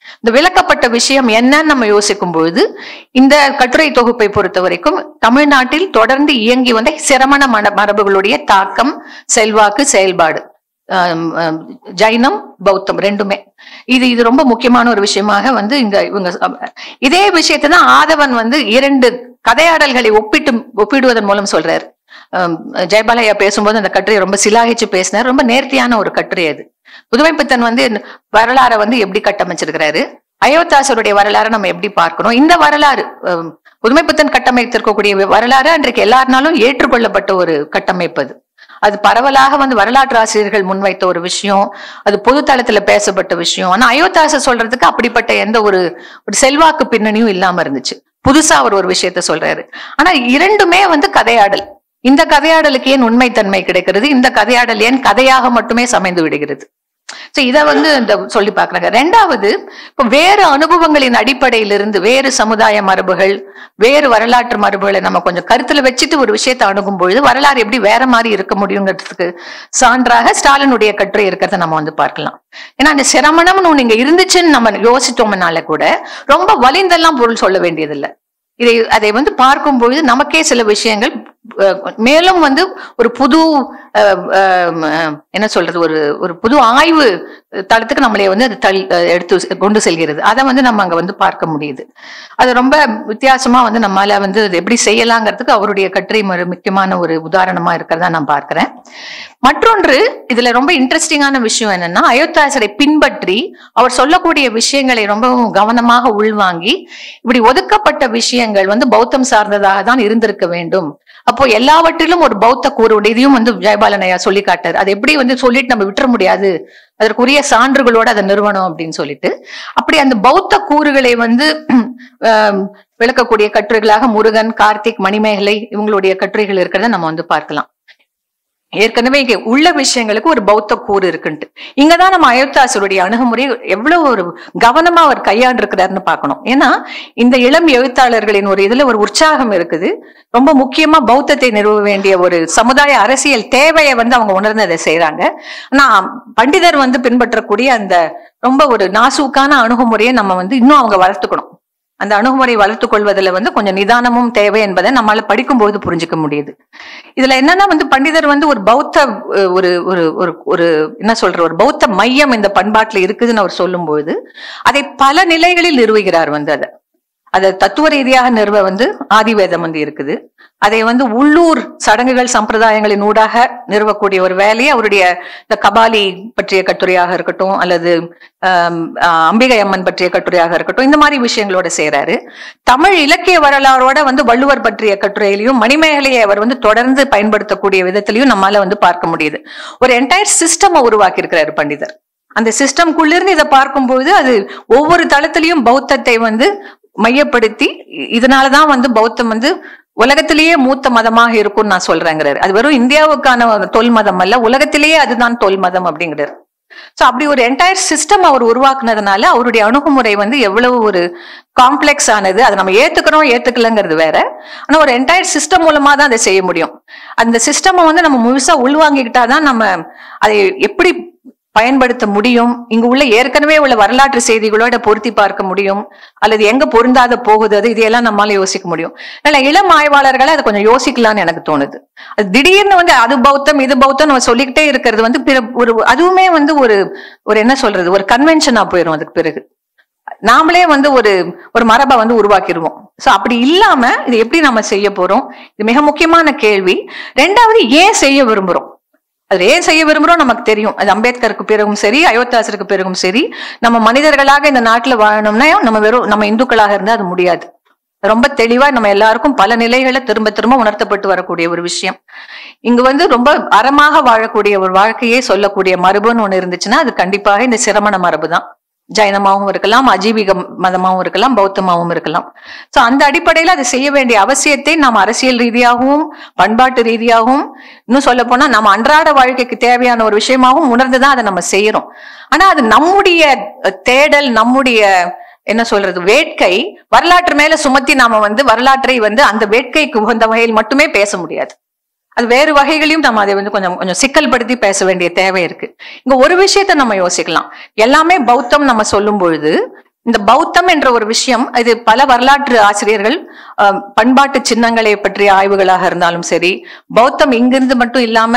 இந்த விளக்கப்பட்ட விஷயம் என்னன்னு நம்ம யோசிக்கும் பொழுது இந்த கட்டுரை தொகுப்பை பொறுத்த வரைக்கும் தமிழ்நாட்டில் தொடர்ந்து இயங்கி வந்த சிரமண மன மரபுகளுடைய தாக்கம் செல்வாக்கு செயல்பாடு ஆம், ஆம், ஜைனம் பௌத்தம் ரெண்டுமே இது இது ரொம்ப முக்கியமான ஒரு விஷயமாக வந்து இங்க இவங்க அம், இதே விஷயத்தை தான் ஆதவன் வந்து இரண்டு கதையாடல்களை ஒப்பிட்டு ஒப்பிடுவதன் மூலம் சொல்றாரு ஆம், ஜெயபாலையா பேசும்போது அந்த கட்டுரையை ரொம்ப சிலாகிச்சு பேசினார் ரொம்ப நேர்த்தியான ஒரு கட்டுரை அது புதுமைப்பித்தன் வந்து வரலாறை வந்து எப்படி கட்டமைச்சிருக்கிறாரு அயோத்தாசருடைய வரலாறை நம்ம எப்படி பார்க்கணும் இந்த வரலாறு ஆம், புதுமைப்பித்தன் கட்டமைத்திருக்கக்கூடிய வரலாறு அன்றைக்கு எல்லாருனாலும் ஏற்றுக்கொள்ளப்பட்ட ஒரு கட்டமைப்பு அது அது பரவலாக வந்து வரலாற்று ஆசிரியர்கள் முன்வைத்த ஒரு விஷயம் அது பொது தளத்துல பேசப்பட்ட விஷயம் ஆனா அயோத்தாச சொல்றதுக்கு அப்படிப்பட்ட எந்த ஒரு ஒரு செல்வாக்கு பின்னணியும் இல்லாம இருந்துச்சு புதுசா அவர் ஒரு விஷயத்த சொல்றாரு ஆனா இரண்டுமே வந்து கதையாடல் இந்த கதையாடலுக்கு ஏன் உண்மைத்தன்மை கிடைக்கிறது இந்த கதையாடல் ஏன் கதையாக மட்டுமே சமைந்து விடுகிறது சோ இத வந்து இந்த சொல்லி பாக்குறாங்க ரெண்டாவது இப்ப வேறு அனுபவங்களின் அடிப்படையிலிருந்து வேறு சமுதாய மரபுகள் வேறு வரலாற்று மரபுகளை நம்ம கொஞ்சம் கருத்துல வச்சுட்டு ஒரு விஷயத்தை அணுகும் பொழுது வரலாறு எப்படி வேற மாதிரி இருக்க முடியுங்கிறதுக்கு சான்றாக ஸ்டாலினுடைய கட்டுரை இருக்கிறத நம்ம வந்து பார்க்கலாம் ஏன்னா அந்த சிரமணம்னு ஒண்ணு இங்க இருந்துச்சுன்னு நம்ம யோசிச்சோம்னால கூட ரொம்ப வலிந்தெல்லாம் பொருள் சொல்ல வேண்டியதில்லை இதை அதை வந்து பார்க்கும் பொழுது நமக்கே சில விஷயங்கள் அஹ், மேலும் வந்து ஒரு புது அஹ், அஹ், என்ன சொல்றது ஒரு ஒரு புது ஆய்வு தளத்துக்கு நம்மளை வந்து அது தள் அஹ், எடுத்து கொண்டு செல்கிறது அதை வந்து நம்ம அங்க வந்து பார்க்க முடியுது அது ரொம்ப வித்தியாசமா வந்து நம்மால வந்து அது எப்படி செய்யலாங்கிறதுக்கு அவருடைய கட்டுரை ஒரு முக்கியமான ஒரு உதாரணமா இருக்கிறதா நான் பார்க்கிறேன் மற்றொன்று இதுல ரொம்ப இன்ட்ரெஸ்டிங்கான விஷயம் என்னன்னா அயோத்தாசரை பின்பற்றி அவர் சொல்லக்கூடிய விஷயங்களை ரொம்பவும் கவனமாக உள்வாங்கி இப்படி ஒதுக்கப்பட்ட விஷயங்கள் வந்து பௌத்தம் சார்ந்ததாக தான் இருந்திருக்க வேண்டும் அப்போ எல்லாவற்றிலும் ஒரு பௌத்த கூறு இதையும் வந்து ஜெயபாலனையா சொல்லி காட்டாரு அது எப்படி வந்து சொல்லிட்டு நம்ம விட்டுற முடியாது அதற்குரிய சான்றுகளோட அதை நிறுவனம் அப்படின்னு சொல்லிட்டு அப்படி அந்த பௌத்த கூறுகளை வந்து ஆம், விளக்கக்கூடிய கட்டுரைகளாக முருகன் கார்த்திக் மணிமேகலை இவங்களுடைய கட்டுரைகள் இருக்கிறத நம்ம வந்து பார்க்கலாம் ஏற்கனவே இங்க உள்ள விஷயங்களுக்கு ஒரு பௌத்த கூறு இருக்குன்ட்டு இங்கதான் நம்ம அயோத்தாசருடைய அணுகுமுறை எவ்வளவு ஒரு கவனமா அவர் கையாண்டிருக்கிறாருன்னு பார்க்கணும் ஏன்னா இந்த இளம் எழுத்தாளர்களின் ஒரு இதுல ஒரு உற்சாகம் இருக்குது ரொம்ப முக்கியமா பௌத்தத்தை நிறுவ வேண்டிய ஒரு சமுதாய அரசியல் தேவையை வந்து அவங்க உணர்ந்து அதை செய்யறாங்க ஆனா பண்டிதர் வந்து பின்பற்றக்கூடிய அந்த ரொம்ப ஒரு நாசூக்கான அணுகுமுறையை நம்ம வந்து இன்னும் அவங்க வளர்த்துக்கணும் அந்த அணுகுமுறை வளர்த்துக் கொள்வதில் வந்து கொஞ்சம் நிதானமும் தேவை என்பதை நம்மளால படிக்கும்போது புரிஞ்சுக்க முடியுது இதுல என்னன்னா வந்து பண்டிதர் வந்து ஒரு பௌத்த அஹ், ஒரு ஒரு ஒரு ஒரு என்ன சொல்ற ஒரு பௌத்த மையம் இந்த பண்பாட்டுல இருக்குதுன்னு அவர் சொல்லும்போது அதை பல நிலைகளில் நிறுவுகிறார் வந்து அதை அதை தத்துவ ரீதியாக நிறுவ வந்து ஆதிவேதம் வந்து இருக்குது அதை வந்து உள்ளூர் சடங்குகள் சம்பிரதாயங்களின் ஊடாக நிறுவக்கூடிய ஒரு வேலையை அவருடைய இந்த கபாலி பற்றிய கட்டுரையாக இருக்கட்டும் அல்லது ஆம், ஆஹ், அம்பிகை அம்மன் பற்றிய கட்டுரையாக இருக்கட்டும் இந்த மாதிரி விஷயங்களோட செய்றாரு தமிழ் இலக்கிய வரலாறோட வந்து வள்ளுவர் பற்றிய கட்டுரையிலையும் மணிமேகலையை அவர் வந்து தொடர்ந்து பயன்படுத்தக்கூடிய விதத்திலையும் நம்மால வந்து பார்க்க முடியுது ஒரு என்டையர் சிஸ்டம் உருவாக்கி இருக்கிறாரு பண்டிதர் அந்த சிஸ்டம்குள்ளிருந்து இதை பார்க்கும்போது அது ஒவ்வொரு தளத்திலையும் பௌத்தத்தை வந்து மையப்படுத்தி இ- இதனாலதான் வந்து பௌத்தம் வந்து உலகத்திலேயே மூத்த மதமாக இருக்கும்னு நான் சொல்றேங்கிறாரு அது வெறும் இந்தியாவுக்கான ஒரு தொல் மதம் அல்ல உலகத்திலேயே அதுதான் தொல் மதம் அப்படிங்கிறாரு சோ அப்படி ஒரு என்டையர் சிஸ்டம் அவர் உருவாக்குனதுனால அவருடைய அணுகுமுறை வந்து எவ்வளவு ஒரு காம்ப்ளெக்ஸ் ஆனது அதை நம்ம ஏத்துக்கிறோம் ஏத்துக்கலங்கிறது வேற ஆனா ஒரு என்டையர் சிஸ்டம் மூலமா தான் அதை செய்ய முடியும் அந்த சிஸ்டம் வந்து நம்ம முழுசா உள்வாங்கிக்கிட்டாதான் நம்ம அதை எப்படி பயன்படுத்த முடியும் இங்கு உள்ள ஏற்கனவே உள்ள வரலாற்று செய்திகளோட பொருத்தி பார்க்க முடியும் அல்லது எங்க பொருந்தாத போகுது அது இதையெல்லாம் நம்மால யோசிக்க முடியும் அதனால இளம் ஆய்வாளர்களை அதை கொஞ்சம் யோசிக்கலாம்னு எனக்கு தோணுது அது திடீர்னு வந்து அது பௌத்தம் இது பௌத்தம் நம்ம சொல்லிக்கிட்டே இருக்கிறது வந்து பிற ஒரு அதுவுமே வந்து ஒரு ஒரு என்ன சொல்றது ஒரு கன்வென்ஷனா போயிடும் அதுக்கு பிறகு நாமளே வந்து ஒரு ஒரு மரபை வந்து உருவாக்கிடுவோம் சோ அப்படி இல்லாம இது எப்படி நம்ம செய்ய போறோம் இது மிக முக்கியமான கேள்வி ரெண்டாவது ஏன் செய்ய விரும்புறோம் அது ஏன் செய்ய விரும்புறோம் நமக்கு தெரியும் அது அம்பேத்கருக்கு பிறகும் சரி அயோத்தாசருக்கு பிறகும் சரி நம்ம மனிதர்களாக இந்த நாட்டுல வாழணும்னா நம்ம வெறும் நம்ம இந்துக்களாக இருந்தா அது முடியாது ரொம்ப தெளிவா நம்ம எல்லாருக்கும் பல நிலைகளை திரும்ப திரும்ப உணர்த்தப்பட்டு வரக்கூடிய ஒரு விஷயம் இங்க வந்து ரொம்ப அறமாக வாழக்கூடிய ஒரு வாழ்க்கையே சொல்லக்கூடிய மரபுன்னு ஒண்ணு இருந்துச்சுன்னா அது கண்டிப்பாக இந்த சிரமண மரபு தான் ஜைனமாவும் இருக்கலாம் அஜீவிக மதமாவும் இருக்கலாம் பௌத்தமாவும் இருக்கலாம் சோ அந்த அடிப்படையில அதை செய்ய வேண்டிய அவசியத்தை நாம் அரசியல் ரீதியாகவும் பண்பாட்டு ரீதியாகவும் இன்னும் சொல்ல போனா நம்ம அன்றாட வாழ்க்கைக்கு தேவையான ஒரு விஷயமாகவும் உணர்ந்துதான் அதை நம்ம செய்யறோம் ஆனா அது நம்முடைய அஹ், தேடல் நம்முடைய என்ன சொல்றது வேட்கை வரலாற்று மேல சுமத்தி நாம வந்து வரலாற்றை வந்து அந்த வேட்கைக்கு உகந்த வகையில் மட்டுமே பேச முடியாது அது வேறு வகைகளையும் நம்ம அதை வந்து கொஞ்சம் கொஞ்சம் சிக்கல்படுத்தி பேச வேண்டிய தேவை இருக்கு இங்க ஒரு விஷயத்த நம்ம யோசிக்கலாம் எல்லாமே பௌத்தம் நம்ம சொல்லும் பொழுது இந்த பௌத்தம் என்ற ஒரு விஷயம் இது பல வரலாற்று ஆசிரியர்கள் அஹ், பண்பாட்டு சின்னங்களை பற்றிய ஆய்வுகளாக இருந்தாலும் சரி பௌத்தம் இங்கிருந்து மட்டும் இல்லாம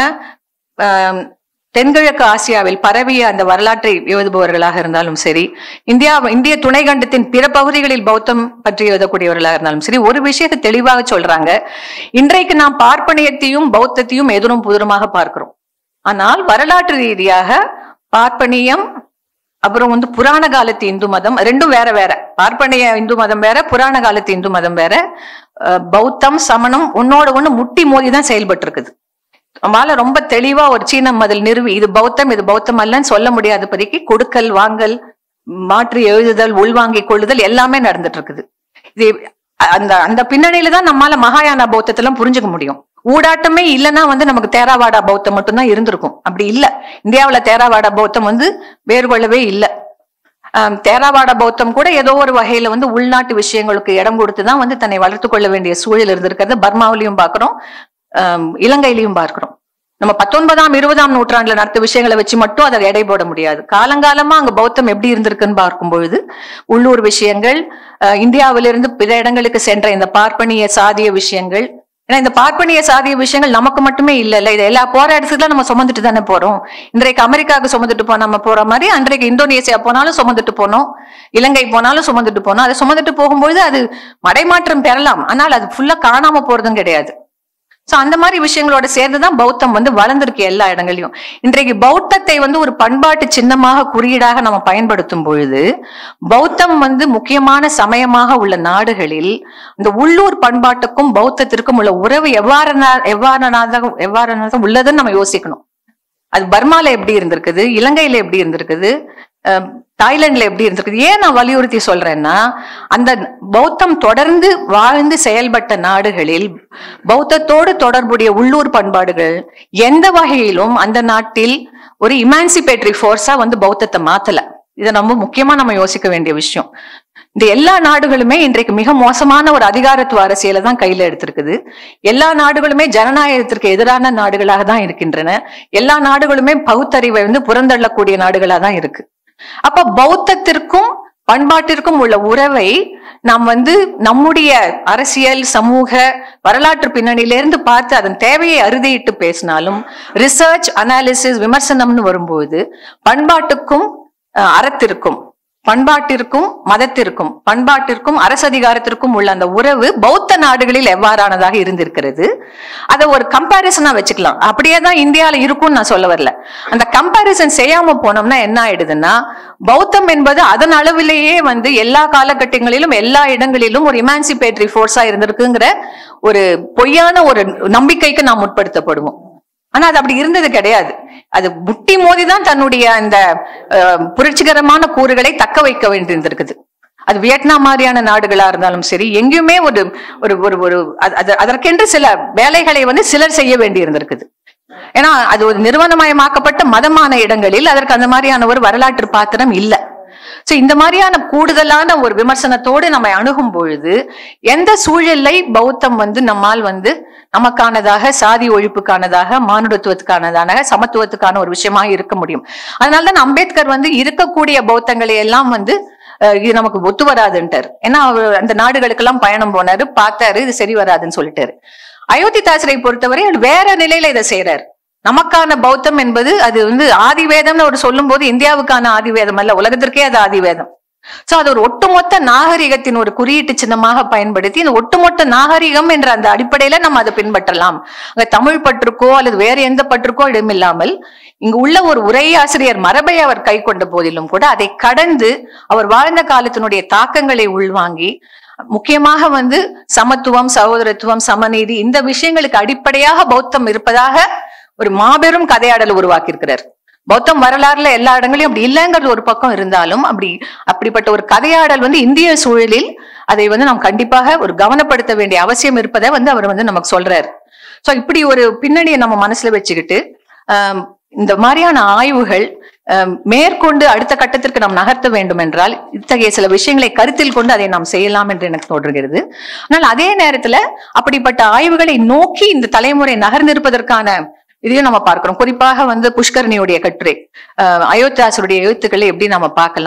ஆம், தென்கிழக்கு ஆசியாவில் பரவிய அந்த வரலாற்றை எழுதுபவர்களாக இருந்தாலும் சரி இந்தியா இந்திய துணைக்கண்டத்தின் பிற பகுதிகளில் பௌத்தம் பற்றி எழுதக்கூடியவர்களாக இருந்தாலும் சரி ஒரு விஷயத்தை தெளிவாக சொல்றாங்க இன்றைக்கு நாம் பார்ப்பனியத்தையும் பௌத்தத்தையும் எதிரும் புதிருமாக பார்க்கிறோம் ஆனால் வரலாற்று ரீதியாக பார்ப்பனியம் அப்புறம் வந்து புராண காலத்து இந்து மதம் ரெண்டும் வேற வேற பார்ப்பனிய இந்து மதம் வேற புராண காலத்து இந்து மதம் வேற அஹ், பௌத்தம் சமணம் ஒன்னோட ஒண்ணு முட்டி மோதி தான் செயல்பட்டு இருக்குது நம்மளால ரொம்ப தெளிவா ஒரு சீன மதில் நிறுவி இது பௌத்தம் இது பௌத்தம் அல்லன்னு சொல்ல முடியாதபடிக்கு கொடுக்கல் வாங்கல் மாற்றி எழுதுதல் உள்வாங்கிக் கொள்ளுதல் எல்லாமே நடந்துட்டு இருக்குது இது அந்த அந்த பின்னணியில தான் நம்மால மகாயானா பௌத்தத்தெல்லாம் புரிஞ்சுக்க முடியும் ஊடாட்டமே இல்லைன்னா வந்து நமக்கு தேராவாடா பௌத்தம் மட்டும்தான் இருந்திருக்கும் அப்படி இல்ல இந்தியாவுல தேராவாடா பௌத்தம் வந்து வேறு கொள்ளவே இல்லை ஆம், தேராவாட பௌத்தம் கூட ஏதோ ஒரு வகையில வந்து உள்நாட்டு விஷயங்களுக்கு இடம் கொடுத்து தான் வந்து தன்னை வளர்த்து கொள்ள வேண்டிய சூழல் இருந்திருக்கிறது பர்மாவிலையும் பார்க்கிறோம் ஆம், இலங்கையிலையும் பார்க்கிறோம் நம்ம பத்தொன்பதாம் இருபதாம் நூற்றாண்டுல நடத்த விஷயங்களை வச்சு மட்டும் அதை எடை போட முடியாது காலங்காலமா அங்க பௌத்தம் எப்படி இருந்திருக்குன்னு பார்க்கும் பொழுது உள்ளூர் விஷயங்கள் அஹ், இந்தியாவிலிருந்து பிற இடங்களுக்கு சென்ற இந்த பார்ப்பனிய சாதிய விஷயங்கள் ஏன்னா இந்த பார்ப்பனிய சாதிய விஷயங்கள் நமக்கு மட்டுமே இல்ல இல்ல இது எல்லா போற இடத்துல நம்ம சுமந்துட்டு தானே போறோம் இன்றைக்கு அமெரிக்காவுக்கு சுமந்துட்டு போன நம்ம போற மாதிரி அன்றைக்கு இந்தோனேசியா போனாலும் சுமந்துட்டு போனோம் இலங்கை போனாலும் சுமந்துட்டு போனோம் அதை சுமந்துட்டு போகும்பொழுது அது மடைமாற்றம் பெறலாம் ஆனால் அது ஃபுல்லா காணாம போறதும் கிடையாது சோ அந்த மாதிரி விஷயங்களோட சேர்ந்துதான் பௌத்தம் வந்து வளர்ந்திருக்கு எல்லா இடங்களையும் இன்றைக்கு பௌத்தத்தை வந்து ஒரு பண்பாட்டு சின்னமாக குறியீடாக நம்ம பயன்படுத்தும் பொழுது பௌத்தம் வந்து முக்கியமான சமயமாக உள்ள நாடுகளில் இந்த உள்ளூர் பண்பாட்டுக்கும் பௌத்தத்திற்கும் உள்ள உறவு எவ்வாறு எவ்வாறானதாக எவ்வாறானதாக உள்ளதுன்னு நம்ம யோசிக்கணும் அது பர்மால எப்படி இருந்திருக்குது இலங்கையில எப்படி இருந்திருக்குது அஹ், தாய்லாந்துல எப்படி இருந்திருக்குது ஏன் நான் வலியுறுத்தி சொல்றேன்னா அந்த பௌத்தம் தொடர்ந்து வாழ்ந்து செயல்பட்ட நாடுகளில் பௌத்தத்தோடு தொடர்புடைய உள்ளூர் பண்பாடுகள் எந்த வகையிலும் அந்த நாட்டில் ஒரு இமான்சிபேட்டரி ஃபோர்ஸா வந்து பௌத்தத்தை மாத்தல இதை நம்ம முக்கியமா நம்ம யோசிக்க வேண்டிய விஷயம் இந்த எல்லா நாடுகளுமே இன்றைக்கு மிக மோசமான ஒரு அதிகாரத்துவ அரசியலை தான் கையில எடுத்திருக்குது எல்லா நாடுகளுமே ஜனநாயகத்திற்கு எதிரான நாடுகளாக தான் இருக்கின்றன எல்லா நாடுகளுமே பகுத்தறிவை வந்து புறந்தள்ளக்கூடிய நாடுகளா தான் இருக்கு அப்ப பௌத்தத்திற்கும் பண்பாட்டிற்கும் உள்ள உறவை நாம் வந்து நம்முடைய அரசியல் சமூக வரலாற்று பின்னணியிலிருந்து பார்த்து அதன் தேவையை அறுதியிட்டு பேசினாலும் ரிசர்ச் அனாலிசிஸ் விமர்சனம்னு வரும்போது பண்பாட்டுக்கும் அஹ், அறத்திற்கும் பண்பாட்டிற்கும் மதத்திற்கும் பண்பாட்டிற்கும் அரசதிகாரத்திற்கும் உள்ள அந்த உறவு பௌத்த நாடுகளில் எவ்வாறானதாக இருந்திருக்கிறது அதை ஒரு கம்பாரிசனா வச்சுக்கலாம் அப்படியே தான் இந்தியால இருக்கும்னு நான் சொல்ல வரல அந்த கம்பாரிசன் செய்யாம போனோம்னா என்ன ஆயிடுதுன்னா பௌத்தம் என்பது அதன் அளவிலேயே வந்து எல்லா காலகட்டங்களிலும் எல்லா இடங்களிலும் ஒரு இமான்சிபேட்டரி ஃபோர்ஸா இருந்திருக்குங்கிற ஒரு பொய்யான ஒரு நம்பிக்கைக்கு நாம் உட்படுத்தப்படுவோம் ஆனா அது அப்படி இருந்தது கிடையாது அது முட்டி மோதிதான் தன்னுடைய அந்த அஹ், புரட்சிகரமான கூறுகளை தக்க வைக்க வேண்டியிருந்திருக்குது அது வியட்நாம் மாதிரியான நாடுகளா இருந்தாலும் சரி எங்கேயுமே ஒரு ஒரு ஒரு ஒரு அது- அது- அதற்கென்று சில வேலைகளை வந்து சிலர் செய்ய வேண்டி இருந்திருக்குது ஏன்னா அது ஒரு நிறுவனமயமாக்கப்பட்ட மதமான இடங்களில் அதற்கு அந்த மாதிரியான ஒரு வரலாற்று பாத்திரம் இல்லை சோ இந்த மாதிரியான கூடுதலான ஒரு விமர்சனத்தோடு நம்ம அணுகும் பொழுது எந்த சூழலை பௌத்தம் வந்து நம்மால் வந்து நமக்கானதாக சாதி ஒழிப்புக்கானதாக மானுடத்துவத்துக்கானதான சமத்துவத்துக்கான ஒரு விஷயமா இருக்க முடியும் அதனாலதான் அம்பேத்கர் வந்து இருக்கக்கூடிய பௌத்தங்களை எல்லாம் வந்து அஹ், இது நமக்கு ஒத்து வராதுன்ட்டார் ஏன்னா அவர் அந்த நாடுகளுக்கெல்லாம் பயணம் போனாரு பார்த்தாரு இது சரி வராதுன்னு சொல்லிட்டாரு அயோத்திதாசரை பொறுத்தவரை அவர் வேற நிலையில இதை செய்யறாரு நமக்கான பௌத்தம் என்பது அது வந்து ஆதிவேதம்னு அவர் சொல்லும் போது இந்தியாவுக்கான ஆதிவேதம் அல்ல உலகத்திற்கே அது ஆதிவேதம் சோ அது ஒரு ஒட்டுமொத்த நாகரிகத்தின் ஒரு குறியீட்டு சின்னமாக பயன்படுத்தி இந்த ஒட்டுமொத்த நாகரிகம் என்ற அந்த அடிப்படையில நம்ம அதை பின்பற்றலாம் அங்க தமிழ் பற்றுக்கோ அல்லது வேற எந்த பற்றுக்கோ இடமில்லாமல் இங்கு உள்ள ஒரு உரையாசிரியர் மரபை அவர் கை கொண்ட போதிலும் கூட அதை கடந்து அவர் வாழ்ந்த காலத்தினுடைய தாக்கங்களை உள்வாங்கி முக்கியமாக வந்து சமத்துவம் சகோதரத்துவம் சமநீதி இந்த விஷயங்களுக்கு அடிப்படையாக பௌத்தம் இருப்பதாக ஒரு மாபெரும் கதையாடல் உருவாக்கி இருக்கிறார் பௌத்தம் வரலாறுல எல்லா இடங்களையும் அப்படி இல்லைங்கிறது ஒரு பக்கம் இருந்தாலும் அப்படி அப்படிப்பட்ட ஒரு கதையாடல் வந்து இந்திய சூழலில் அதை வந்து நாம் கண்டிப்பாக ஒரு கவனப்படுத்த வேண்டிய அவசியம் இருப்பதை வந்து அவர் வந்து நமக்கு சொல்றாரு சோ இப்படி ஒரு பின்னணியை நம்ம மனசுல வச்சுக்கிட்டு ஆம், இந்த மாதிரியான ஆய்வுகள் ஆம், மேற்கொண்டு அடுத்த கட்டத்திற்கு நாம் நகர்த்த வேண்டும் என்றால் இத்தகைய சில விஷயங்களை கருத்தில் கொண்டு அதை நாம் செய்யலாம் என்று எனக்கு தோன்றுகிறது ஆனால் அதே நேரத்துல அப்படிப்பட்ட ஆய்வுகளை நோக்கி இந்த தலைமுறை நகர்ந்திருப்பதற்கான இதையும் நம்ம பார்க்கிறோம் குறிப்பாக வந்து புஷ்கரணியுடைய கட்டுரை அஹ், அயோத்தியாசருடைய எழுத்துக்களை எப்படி நம்ம பார்க்கலாம்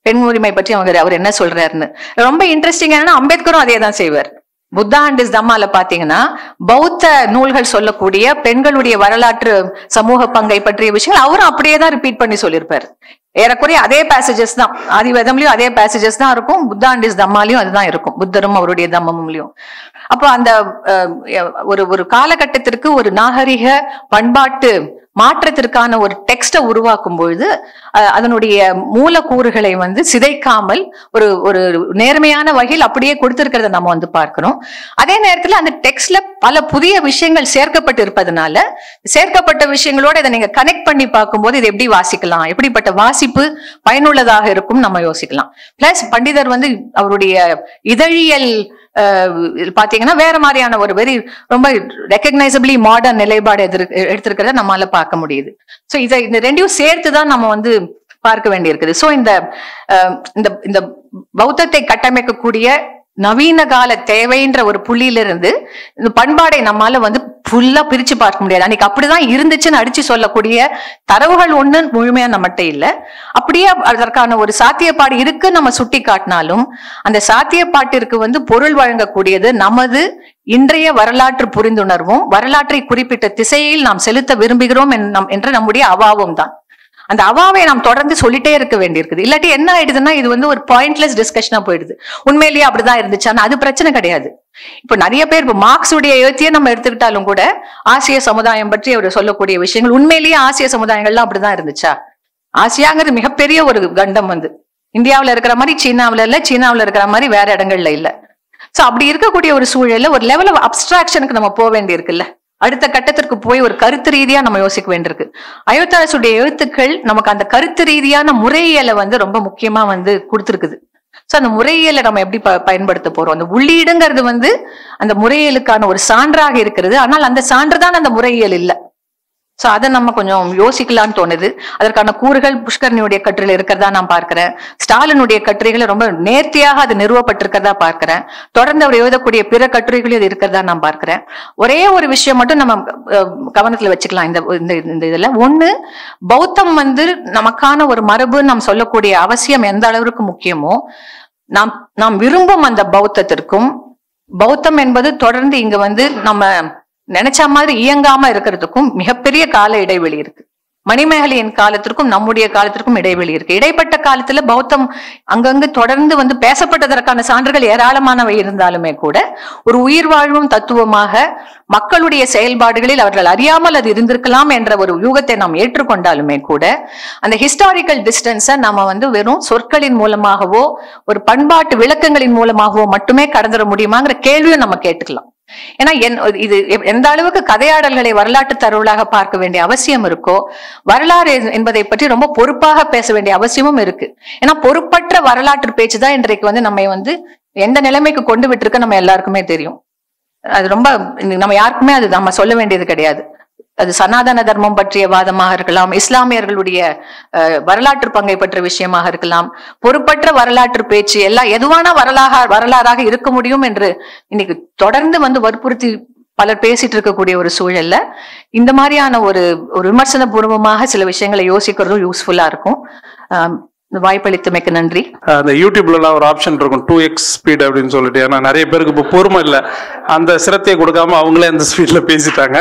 பெண் உரிமை பற்றி அவங்க அவர் என்ன சொல்றாருன்னு ரொம்ப இன்ட்ரெஸ்டிங் என்னன்னா அம்பேத்கரும் அதே தான் செய்வார் புத்தா அண்ட் இஸ் தம்மால பாத்தீங்கன்னா பௌத்த நூல்கள் சொல்லக்கூடிய பெண்களுடைய வரலாற்று சமூக பங்கை பற்றிய விஷயங்கள் அவரும் அப்படியே தான் ரிப்பீட் பண்ணி சொல்லியிருப்பாரு ஏறக்குறைய அதே பேசேஜஸ் தான் ஆதிவேதம்லயும் அதே பேசேஜஸ் தான் இருக்கும் புத்தா அண்ட் இஸ் தம்மாலையும் அதுதான் இருக்கும் புத்தரும் அவருடைய தம்மமும்லயும் அப்போ அந்த அஹ், ஒரு ஒரு காலகட்டத்திற்கு ஒரு நாகரிக பண்பாட்டு மாற்றத்திற்கான ஒரு டெக்ஸ்ட உருவாக்கும் பொழுது அஹ், அதனுடைய மூலக்கூறுகளை வந்து சிதைக்காமல் ஒரு ஒரு நேர்மையான வகையில் அப்படியே கொடுத்திருக்கிறத நம்ம வந்து பார்க்கிறோம் அதே நேரத்துல அந்த டெக்ஸ்ட்ல பல புதிய விஷயங்கள் சேர்க்கப்பட்டு இருப்பதனால சேர்க்கப்பட்ட விஷயங்களோட இதை நீங்க கனெக்ட் பண்ணி பார்க்கும்போது இது எப்படி வாசிக்கலாம் எப்படிப்பட்ட வாசிப்பு பயனுள்ளதாக இருக்கும் நம்ம யோசிக்கலாம் பிளஸ் பண்டிதர் வந்து அவருடைய இதழியல் அஹ், பாத்தீங்கன்னா வேற மாதிரியான ஒரு வெரி ரொம்ப ரெக்கக்னைசபிளி மாடர்ன் நிலைப்பாடு எதிர் எடுத்திருக்கிறத நம்மால பார்க்க முடியுது சோ இதை இந்த ரெண்டையும் சேர்த்து தான் நம்ம வந்து பார்க்க வேண்டியிருக்குது சோ இந்த அஹ், இந்த இந்த பௌத்தத்தை கட்டமைக்கக்கூடிய நவீன கால தேவைன்ற ஒரு புள்ளியிலிருந்து இந்த பண்பாடை நம்மால வந்து ஃபுல்லா பிரிச்சு பார்க்க முடியாது அன்னைக்கு அப்படிதான் இருந்துச்சுன்னு அடிச்சு சொல்லக்கூடிய தரவுகள் ஒண்ணு முழுமையா நம்மகிட்ட இல்ல அப்படியே அதற்கான ஒரு சாத்தியப்பாடு இருக்கு நம்ம சுட்டி காட்டினாலும் அந்த சாத்தியப்பாட்டிற்கு வந்து பொருள் வழங்கக்கூடியது நமது இன்றைய வரலாற்று புரிந்துணர்வும் வரலாற்றை குறிப்பிட்ட திசையில் நாம் செலுத்த விரும்புகிறோம் என்- நம்- என்ற நம்முடைய அவாவும் தான் அந்த அவாவை நாம் தொடர்ந்து சொல்லிட்டே இருக்க வேண்டியிருக்குது இல்லாட்டி என்ன ஆயிடுதுன்னா இது வந்து ஒரு பாயிண்ட்லெஸ் டிஸ்கஷனா போயிடுது உண்மையிலேயே அப்படிதான் இருந்துச்சான்னு அது பிரச்சனை கிடையாது இப்ப நிறைய பேர் இப்ப மார்க்ஸ் உடைய எழுத்தியே நம்ம எடுத்துக்கிட்டாலும் கூட ஆசிய சமுதாயம் பற்றி அவர் சொல்லக்கூடிய விஷயங்கள் உண்மையிலேயே ஆசிய சமுதாயங்கள்லாம் அப்படிதான் இருந்துச்சா ஆசியாங்கிறது மிகப்பெரிய ஒரு கண்டம் வந்து இந்தியாவுல இருக்கிற மாதிரி சீனாவுல இல்ல சீனாவுல இருக்கிற மாதிரி வேற இடங்கள்ல இல்ல சோ அப்படி இருக்கக்கூடிய ஒரு சூழல்ல ஒரு லெவல் ஆஃப் அப்டிராக்ஷனுக்கு நம்ம போக வேண்டி இருக்குல்ல அடுத்த கட்டத்திற்கு போய் ஒரு கருத்து ரீதியா நம்ம யோசிக்க வேண்டியிருக்கு அயோத்தாரசுடைய எழுத்துக்கள் நமக்கு அந்த கருத்து ரீதியான முறையியலை வந்து ரொம்ப முக்கியமா வந்து கொடுத்துருக்குது சோ அந்த முறையியலை நம்ம எப்படி ப- பயன்படுத்த போறோம் அந்த உள்ளீடுங்கிறது வந்து அந்த முறையியலுக்கான ஒரு சான்றாக இருக்கிறது ஆனால் அந்த சான்று தான் அந்த முறையியல் இல்ல சோ அதை நம்ம கொஞ்சம் யோசிக்கலாம்னு தோணுது அதற்கான கூறுகள் புஷ்கரனியுடைய கட்டுரையில இருக்கிறதா நான் பார்க்கிறேன் ஸ்டாலினுடைய கட்டுரைகளை ரொம்ப நேர்த்தியாக அது நிறுவப்பட்டிருக்கிறதா பார்க்கிறேன் தொடர்ந்து அவர் எழுதக்கூடிய பிற கட்டுரைகளும் இது இருக்கிறதா நான் பார்க்கிறேன் ஒரே ஒரு விஷயம் மட்டும் நம்ம அஹ், கவனத்துல வச்சுக்கலாம் இந்த இந்த இந்த இதுல ஒண்ணு பௌத்தம் வந்து நமக்கான ஒரு மரபு நாம் சொல்லக்கூடிய அவசியம் எந்த அளவிற்கு முக்கியமோ நாம் நாம் விரும்பும் அந்த பௌத்தத்திற்கும் பௌத்தம் என்பது தொடர்ந்து இங்க வந்து நம்ம நினைச்ச மாதிரி இயங்காம இருக்கிறதுக்கும் மிகப்பெரிய கால இடைவெளி இருக்கு மணிமேகலையின் காலத்திற்கும் நம்முடைய காலத்திற்கும் இடைவெளி இருக்கு இடைப்பட்ட காலத்துல பௌத்தம் அங்கங்கு தொடர்ந்து வந்து பேசப்பட்டதற்கான சான்றுகள் ஏராளமானவை இருந்தாலுமே கூட ஒரு உயிர் வாழும் தத்துவமாக மக்களுடைய செயல்பாடுகளில் அவர்கள் அறியாமல் அது இருந்திருக்கலாம் என்ற ஒரு யூகத்தை நாம் ஏற்றுக்கொண்டாலுமே கூட அந்த ஹிஸ்டாரிக்கல் டிஸ்டன்ஸை நம்ம வந்து வெறும் சொற்களின் மூலமாகவோ ஒரு பண்பாட்டு விளக்கங்களின் மூலமாகவோ மட்டுமே கடந்துட முடியுமாங்கிற கேள்வியும் நம்ம கேட்டுக்கலாம் ஏன்னா என் இது எ- எந்த அளவுக்கு கதையாடல்களை வரலாற்று தரவுகளாக பார்க்க வேண்டிய அவசியம் இருக்கோ வரலாறு எ- என்பதை பற்றி ரொம்ப பொறுப்பாக பேச வேண்டிய அவசியமும் இருக்கு ஏன்னா பொறுப்பற்ற வரலாற்று பேச்சு தான் இன்றைக்கு வந்து நம்மை வந்து எந்த நிலைமைக்கு கொண்டு விட்டுருக்கு நம்ம எல்லாருக்குமே தெரியும் அது ரொம்ப நம்ம யாருக்குமே அது நம்ம சொல்ல வேண்டியது கிடையாது அது சனாதன தர்மம் பற்றிய வாதமாக இருக்கலாம் இஸ்லாமியர்களுடைய அஹ், வரலாற்று பங்கை பற்றிய விஷயமாக இருக்கலாம் பொறுப்பற்ற வரலாற்று பேச்சு எல்லாம் எதுவான வரலாக வரலாறாக இருக்க முடியும் என்று இன்னைக்கு தொடர்ந்து வந்து வற்புறுத்தி பலர் பேசிட்டு இருக்கக்கூடிய ஒரு சூழல்ல இந்த மாதிரியான ஒரு ஒரு விமர்சன பூர்வமாக சில விஷயங்களை யோசிக்கிறதும் யூஸ்ஃபுல்லா இருக்கும் ஆம், இந்த வாய்ப்பளித்தமைக்கு நன்றி அந்த யூடியூப்லலாம் ஒரு ஆப்ஷன் இருக்கும் டூ எக்ஸ் ஸ்பீட் அப்படின்னு சொல்லிட்டு ஏன்னா நிறைய பேருக்கு இப்போ பொறுமை இல்லை அந்த சிரத்தையை கொடுக்காம அவங்களே அந்த ஸ்பீடில் பேசிட்டாங்க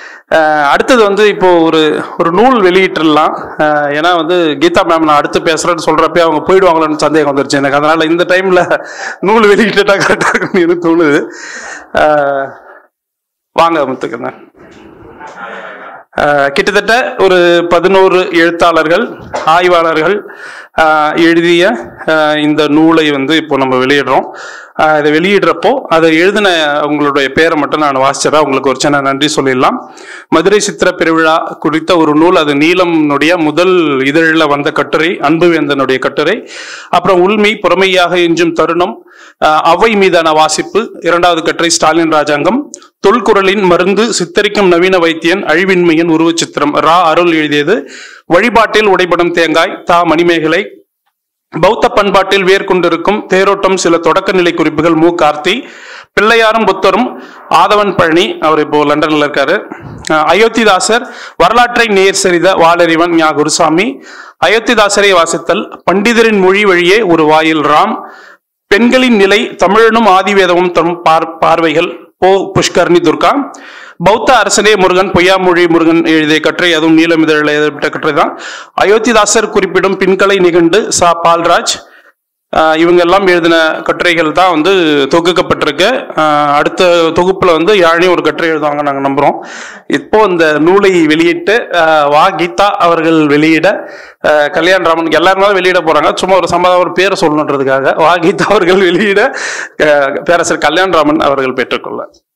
அஹ் அடுத்தது வந்து இப்போ ஒரு ஒரு நூல் வெளியிட்டுலாம் அஹ் ஏன்னா வந்து கீதா மேம் நான் அடுத்து பேசுறேன்னு சொல்றப்பே அவங்க போயிடுவாங்களோன்னு சந்தேகம் வந்துருச்சு எனக்கு அதனால இந்த டைம்ல நூல் வெளியிட்டுட்டா கரெக்டாக இருக்குன்னு எனக்கு தோணுது அஹ் வாங்க முத்துக்கண்ணன் அஹ் கிட்டத்தட்ட ஒரு பதினோரு எழுத்தாளர்கள் ஆய்வாளர்கள் அஹ் எழுதிய அஹ் இந்த நூலை வந்து இப்போ நம்ம வெளியிடுறோம் அஹ் இதை வெளியிடுறப்போ அதை எழுதின உங்களுடைய பேரை மட்டும் நான் வாசிச்சிடறேன் உங்களுக்கு ஒரு சின்ன நன்றி சொல்லிடலாம் மதுரை சித்திர பெருவிழா குறித்த ஒரு நூல் அது நீலம்னுடைய முதல் இதழில் வந்த கட்டுரை அன்புவேந்தனுடைய கட்டுரை அப்புறம் உள்மை புறமையாக எஞ்சும் தருணம் அஹ் அவை மீதான வாசிப்பு இரண்டாவது கட்டுரை ஸ்டாலின் ராஜாங்கம் தொல்குரலின் மருந்து சித்தரிக்கும் நவீன வைத்தியன் அழிவின்மையின் உருவச் சித்திரம் ரா அருள் எழுதியது வழிபாட்டில் உடைபடும் தேங்காய் தா மணிமேகலை பௌத்த பண்பாட்டில் வேர் கொண்டிருக்கும் தேரோட்டம் சில தொடக்க நிலை குறிப்புகள் மு கார்த்தி பிள்ளையாரும் புத்தரும் ஆதவன் பழனி அவர் இப்போ லண்டன்ல இருக்காரு அஹ், அயோத்திதாசர் வரலாற்றை நேர் சரித வாளறிவன் ஞா குருசாமி அயோத்திதாசரை வாசித்தல் பண்டிதரின் மொழி வழியே ஒரு வாயில் ராம் பெண்களின் நிலை தமிழனும் ஆதிவேதமும் தரும் பார் பார்வைகள் போ புஷ்கர்ணி துர்கா பௌத்த அரசனே முருகன் பொய்யாமொழி முருகன் எழுதிய கட்டுரை அதுவும் நீலமிதழில் எழுதப்பட்ட கட்டுரை தான் அயோத்திதாசர் குறிப்பிடும் பின்கலை நிகண்டு சா பால்ராஜ் ஆஹ் இவங்க எல்லாம் எழுதின கட்டுரைகள் தான் வந்து தொகுக்கப்பட்டிருக்கு ஆஹ் அடுத்த தொகுப்புல வந்து யாழி ஒரு கட்டுரை எழுதுவாங்க நாங்க நம்புறோம் இப்போ இந்த நூலை வெளியிட்டு ஆஹ் வா கீதா அவர்கள் வெளியிட ஆஹ் கல்யாண் ராமன் எல்லாரும் தான் வெளியிட போறாங்க சும்மா ஒரு சம்பவம் ஒரு பேரை சொல்லணுன்றதுக்காக வா கீதா அவர்கள் வெளியிட ஆஹ் பேரரசர் கல்யாண் ராமன் அவர்கள் பெற்றுக்கொள்ள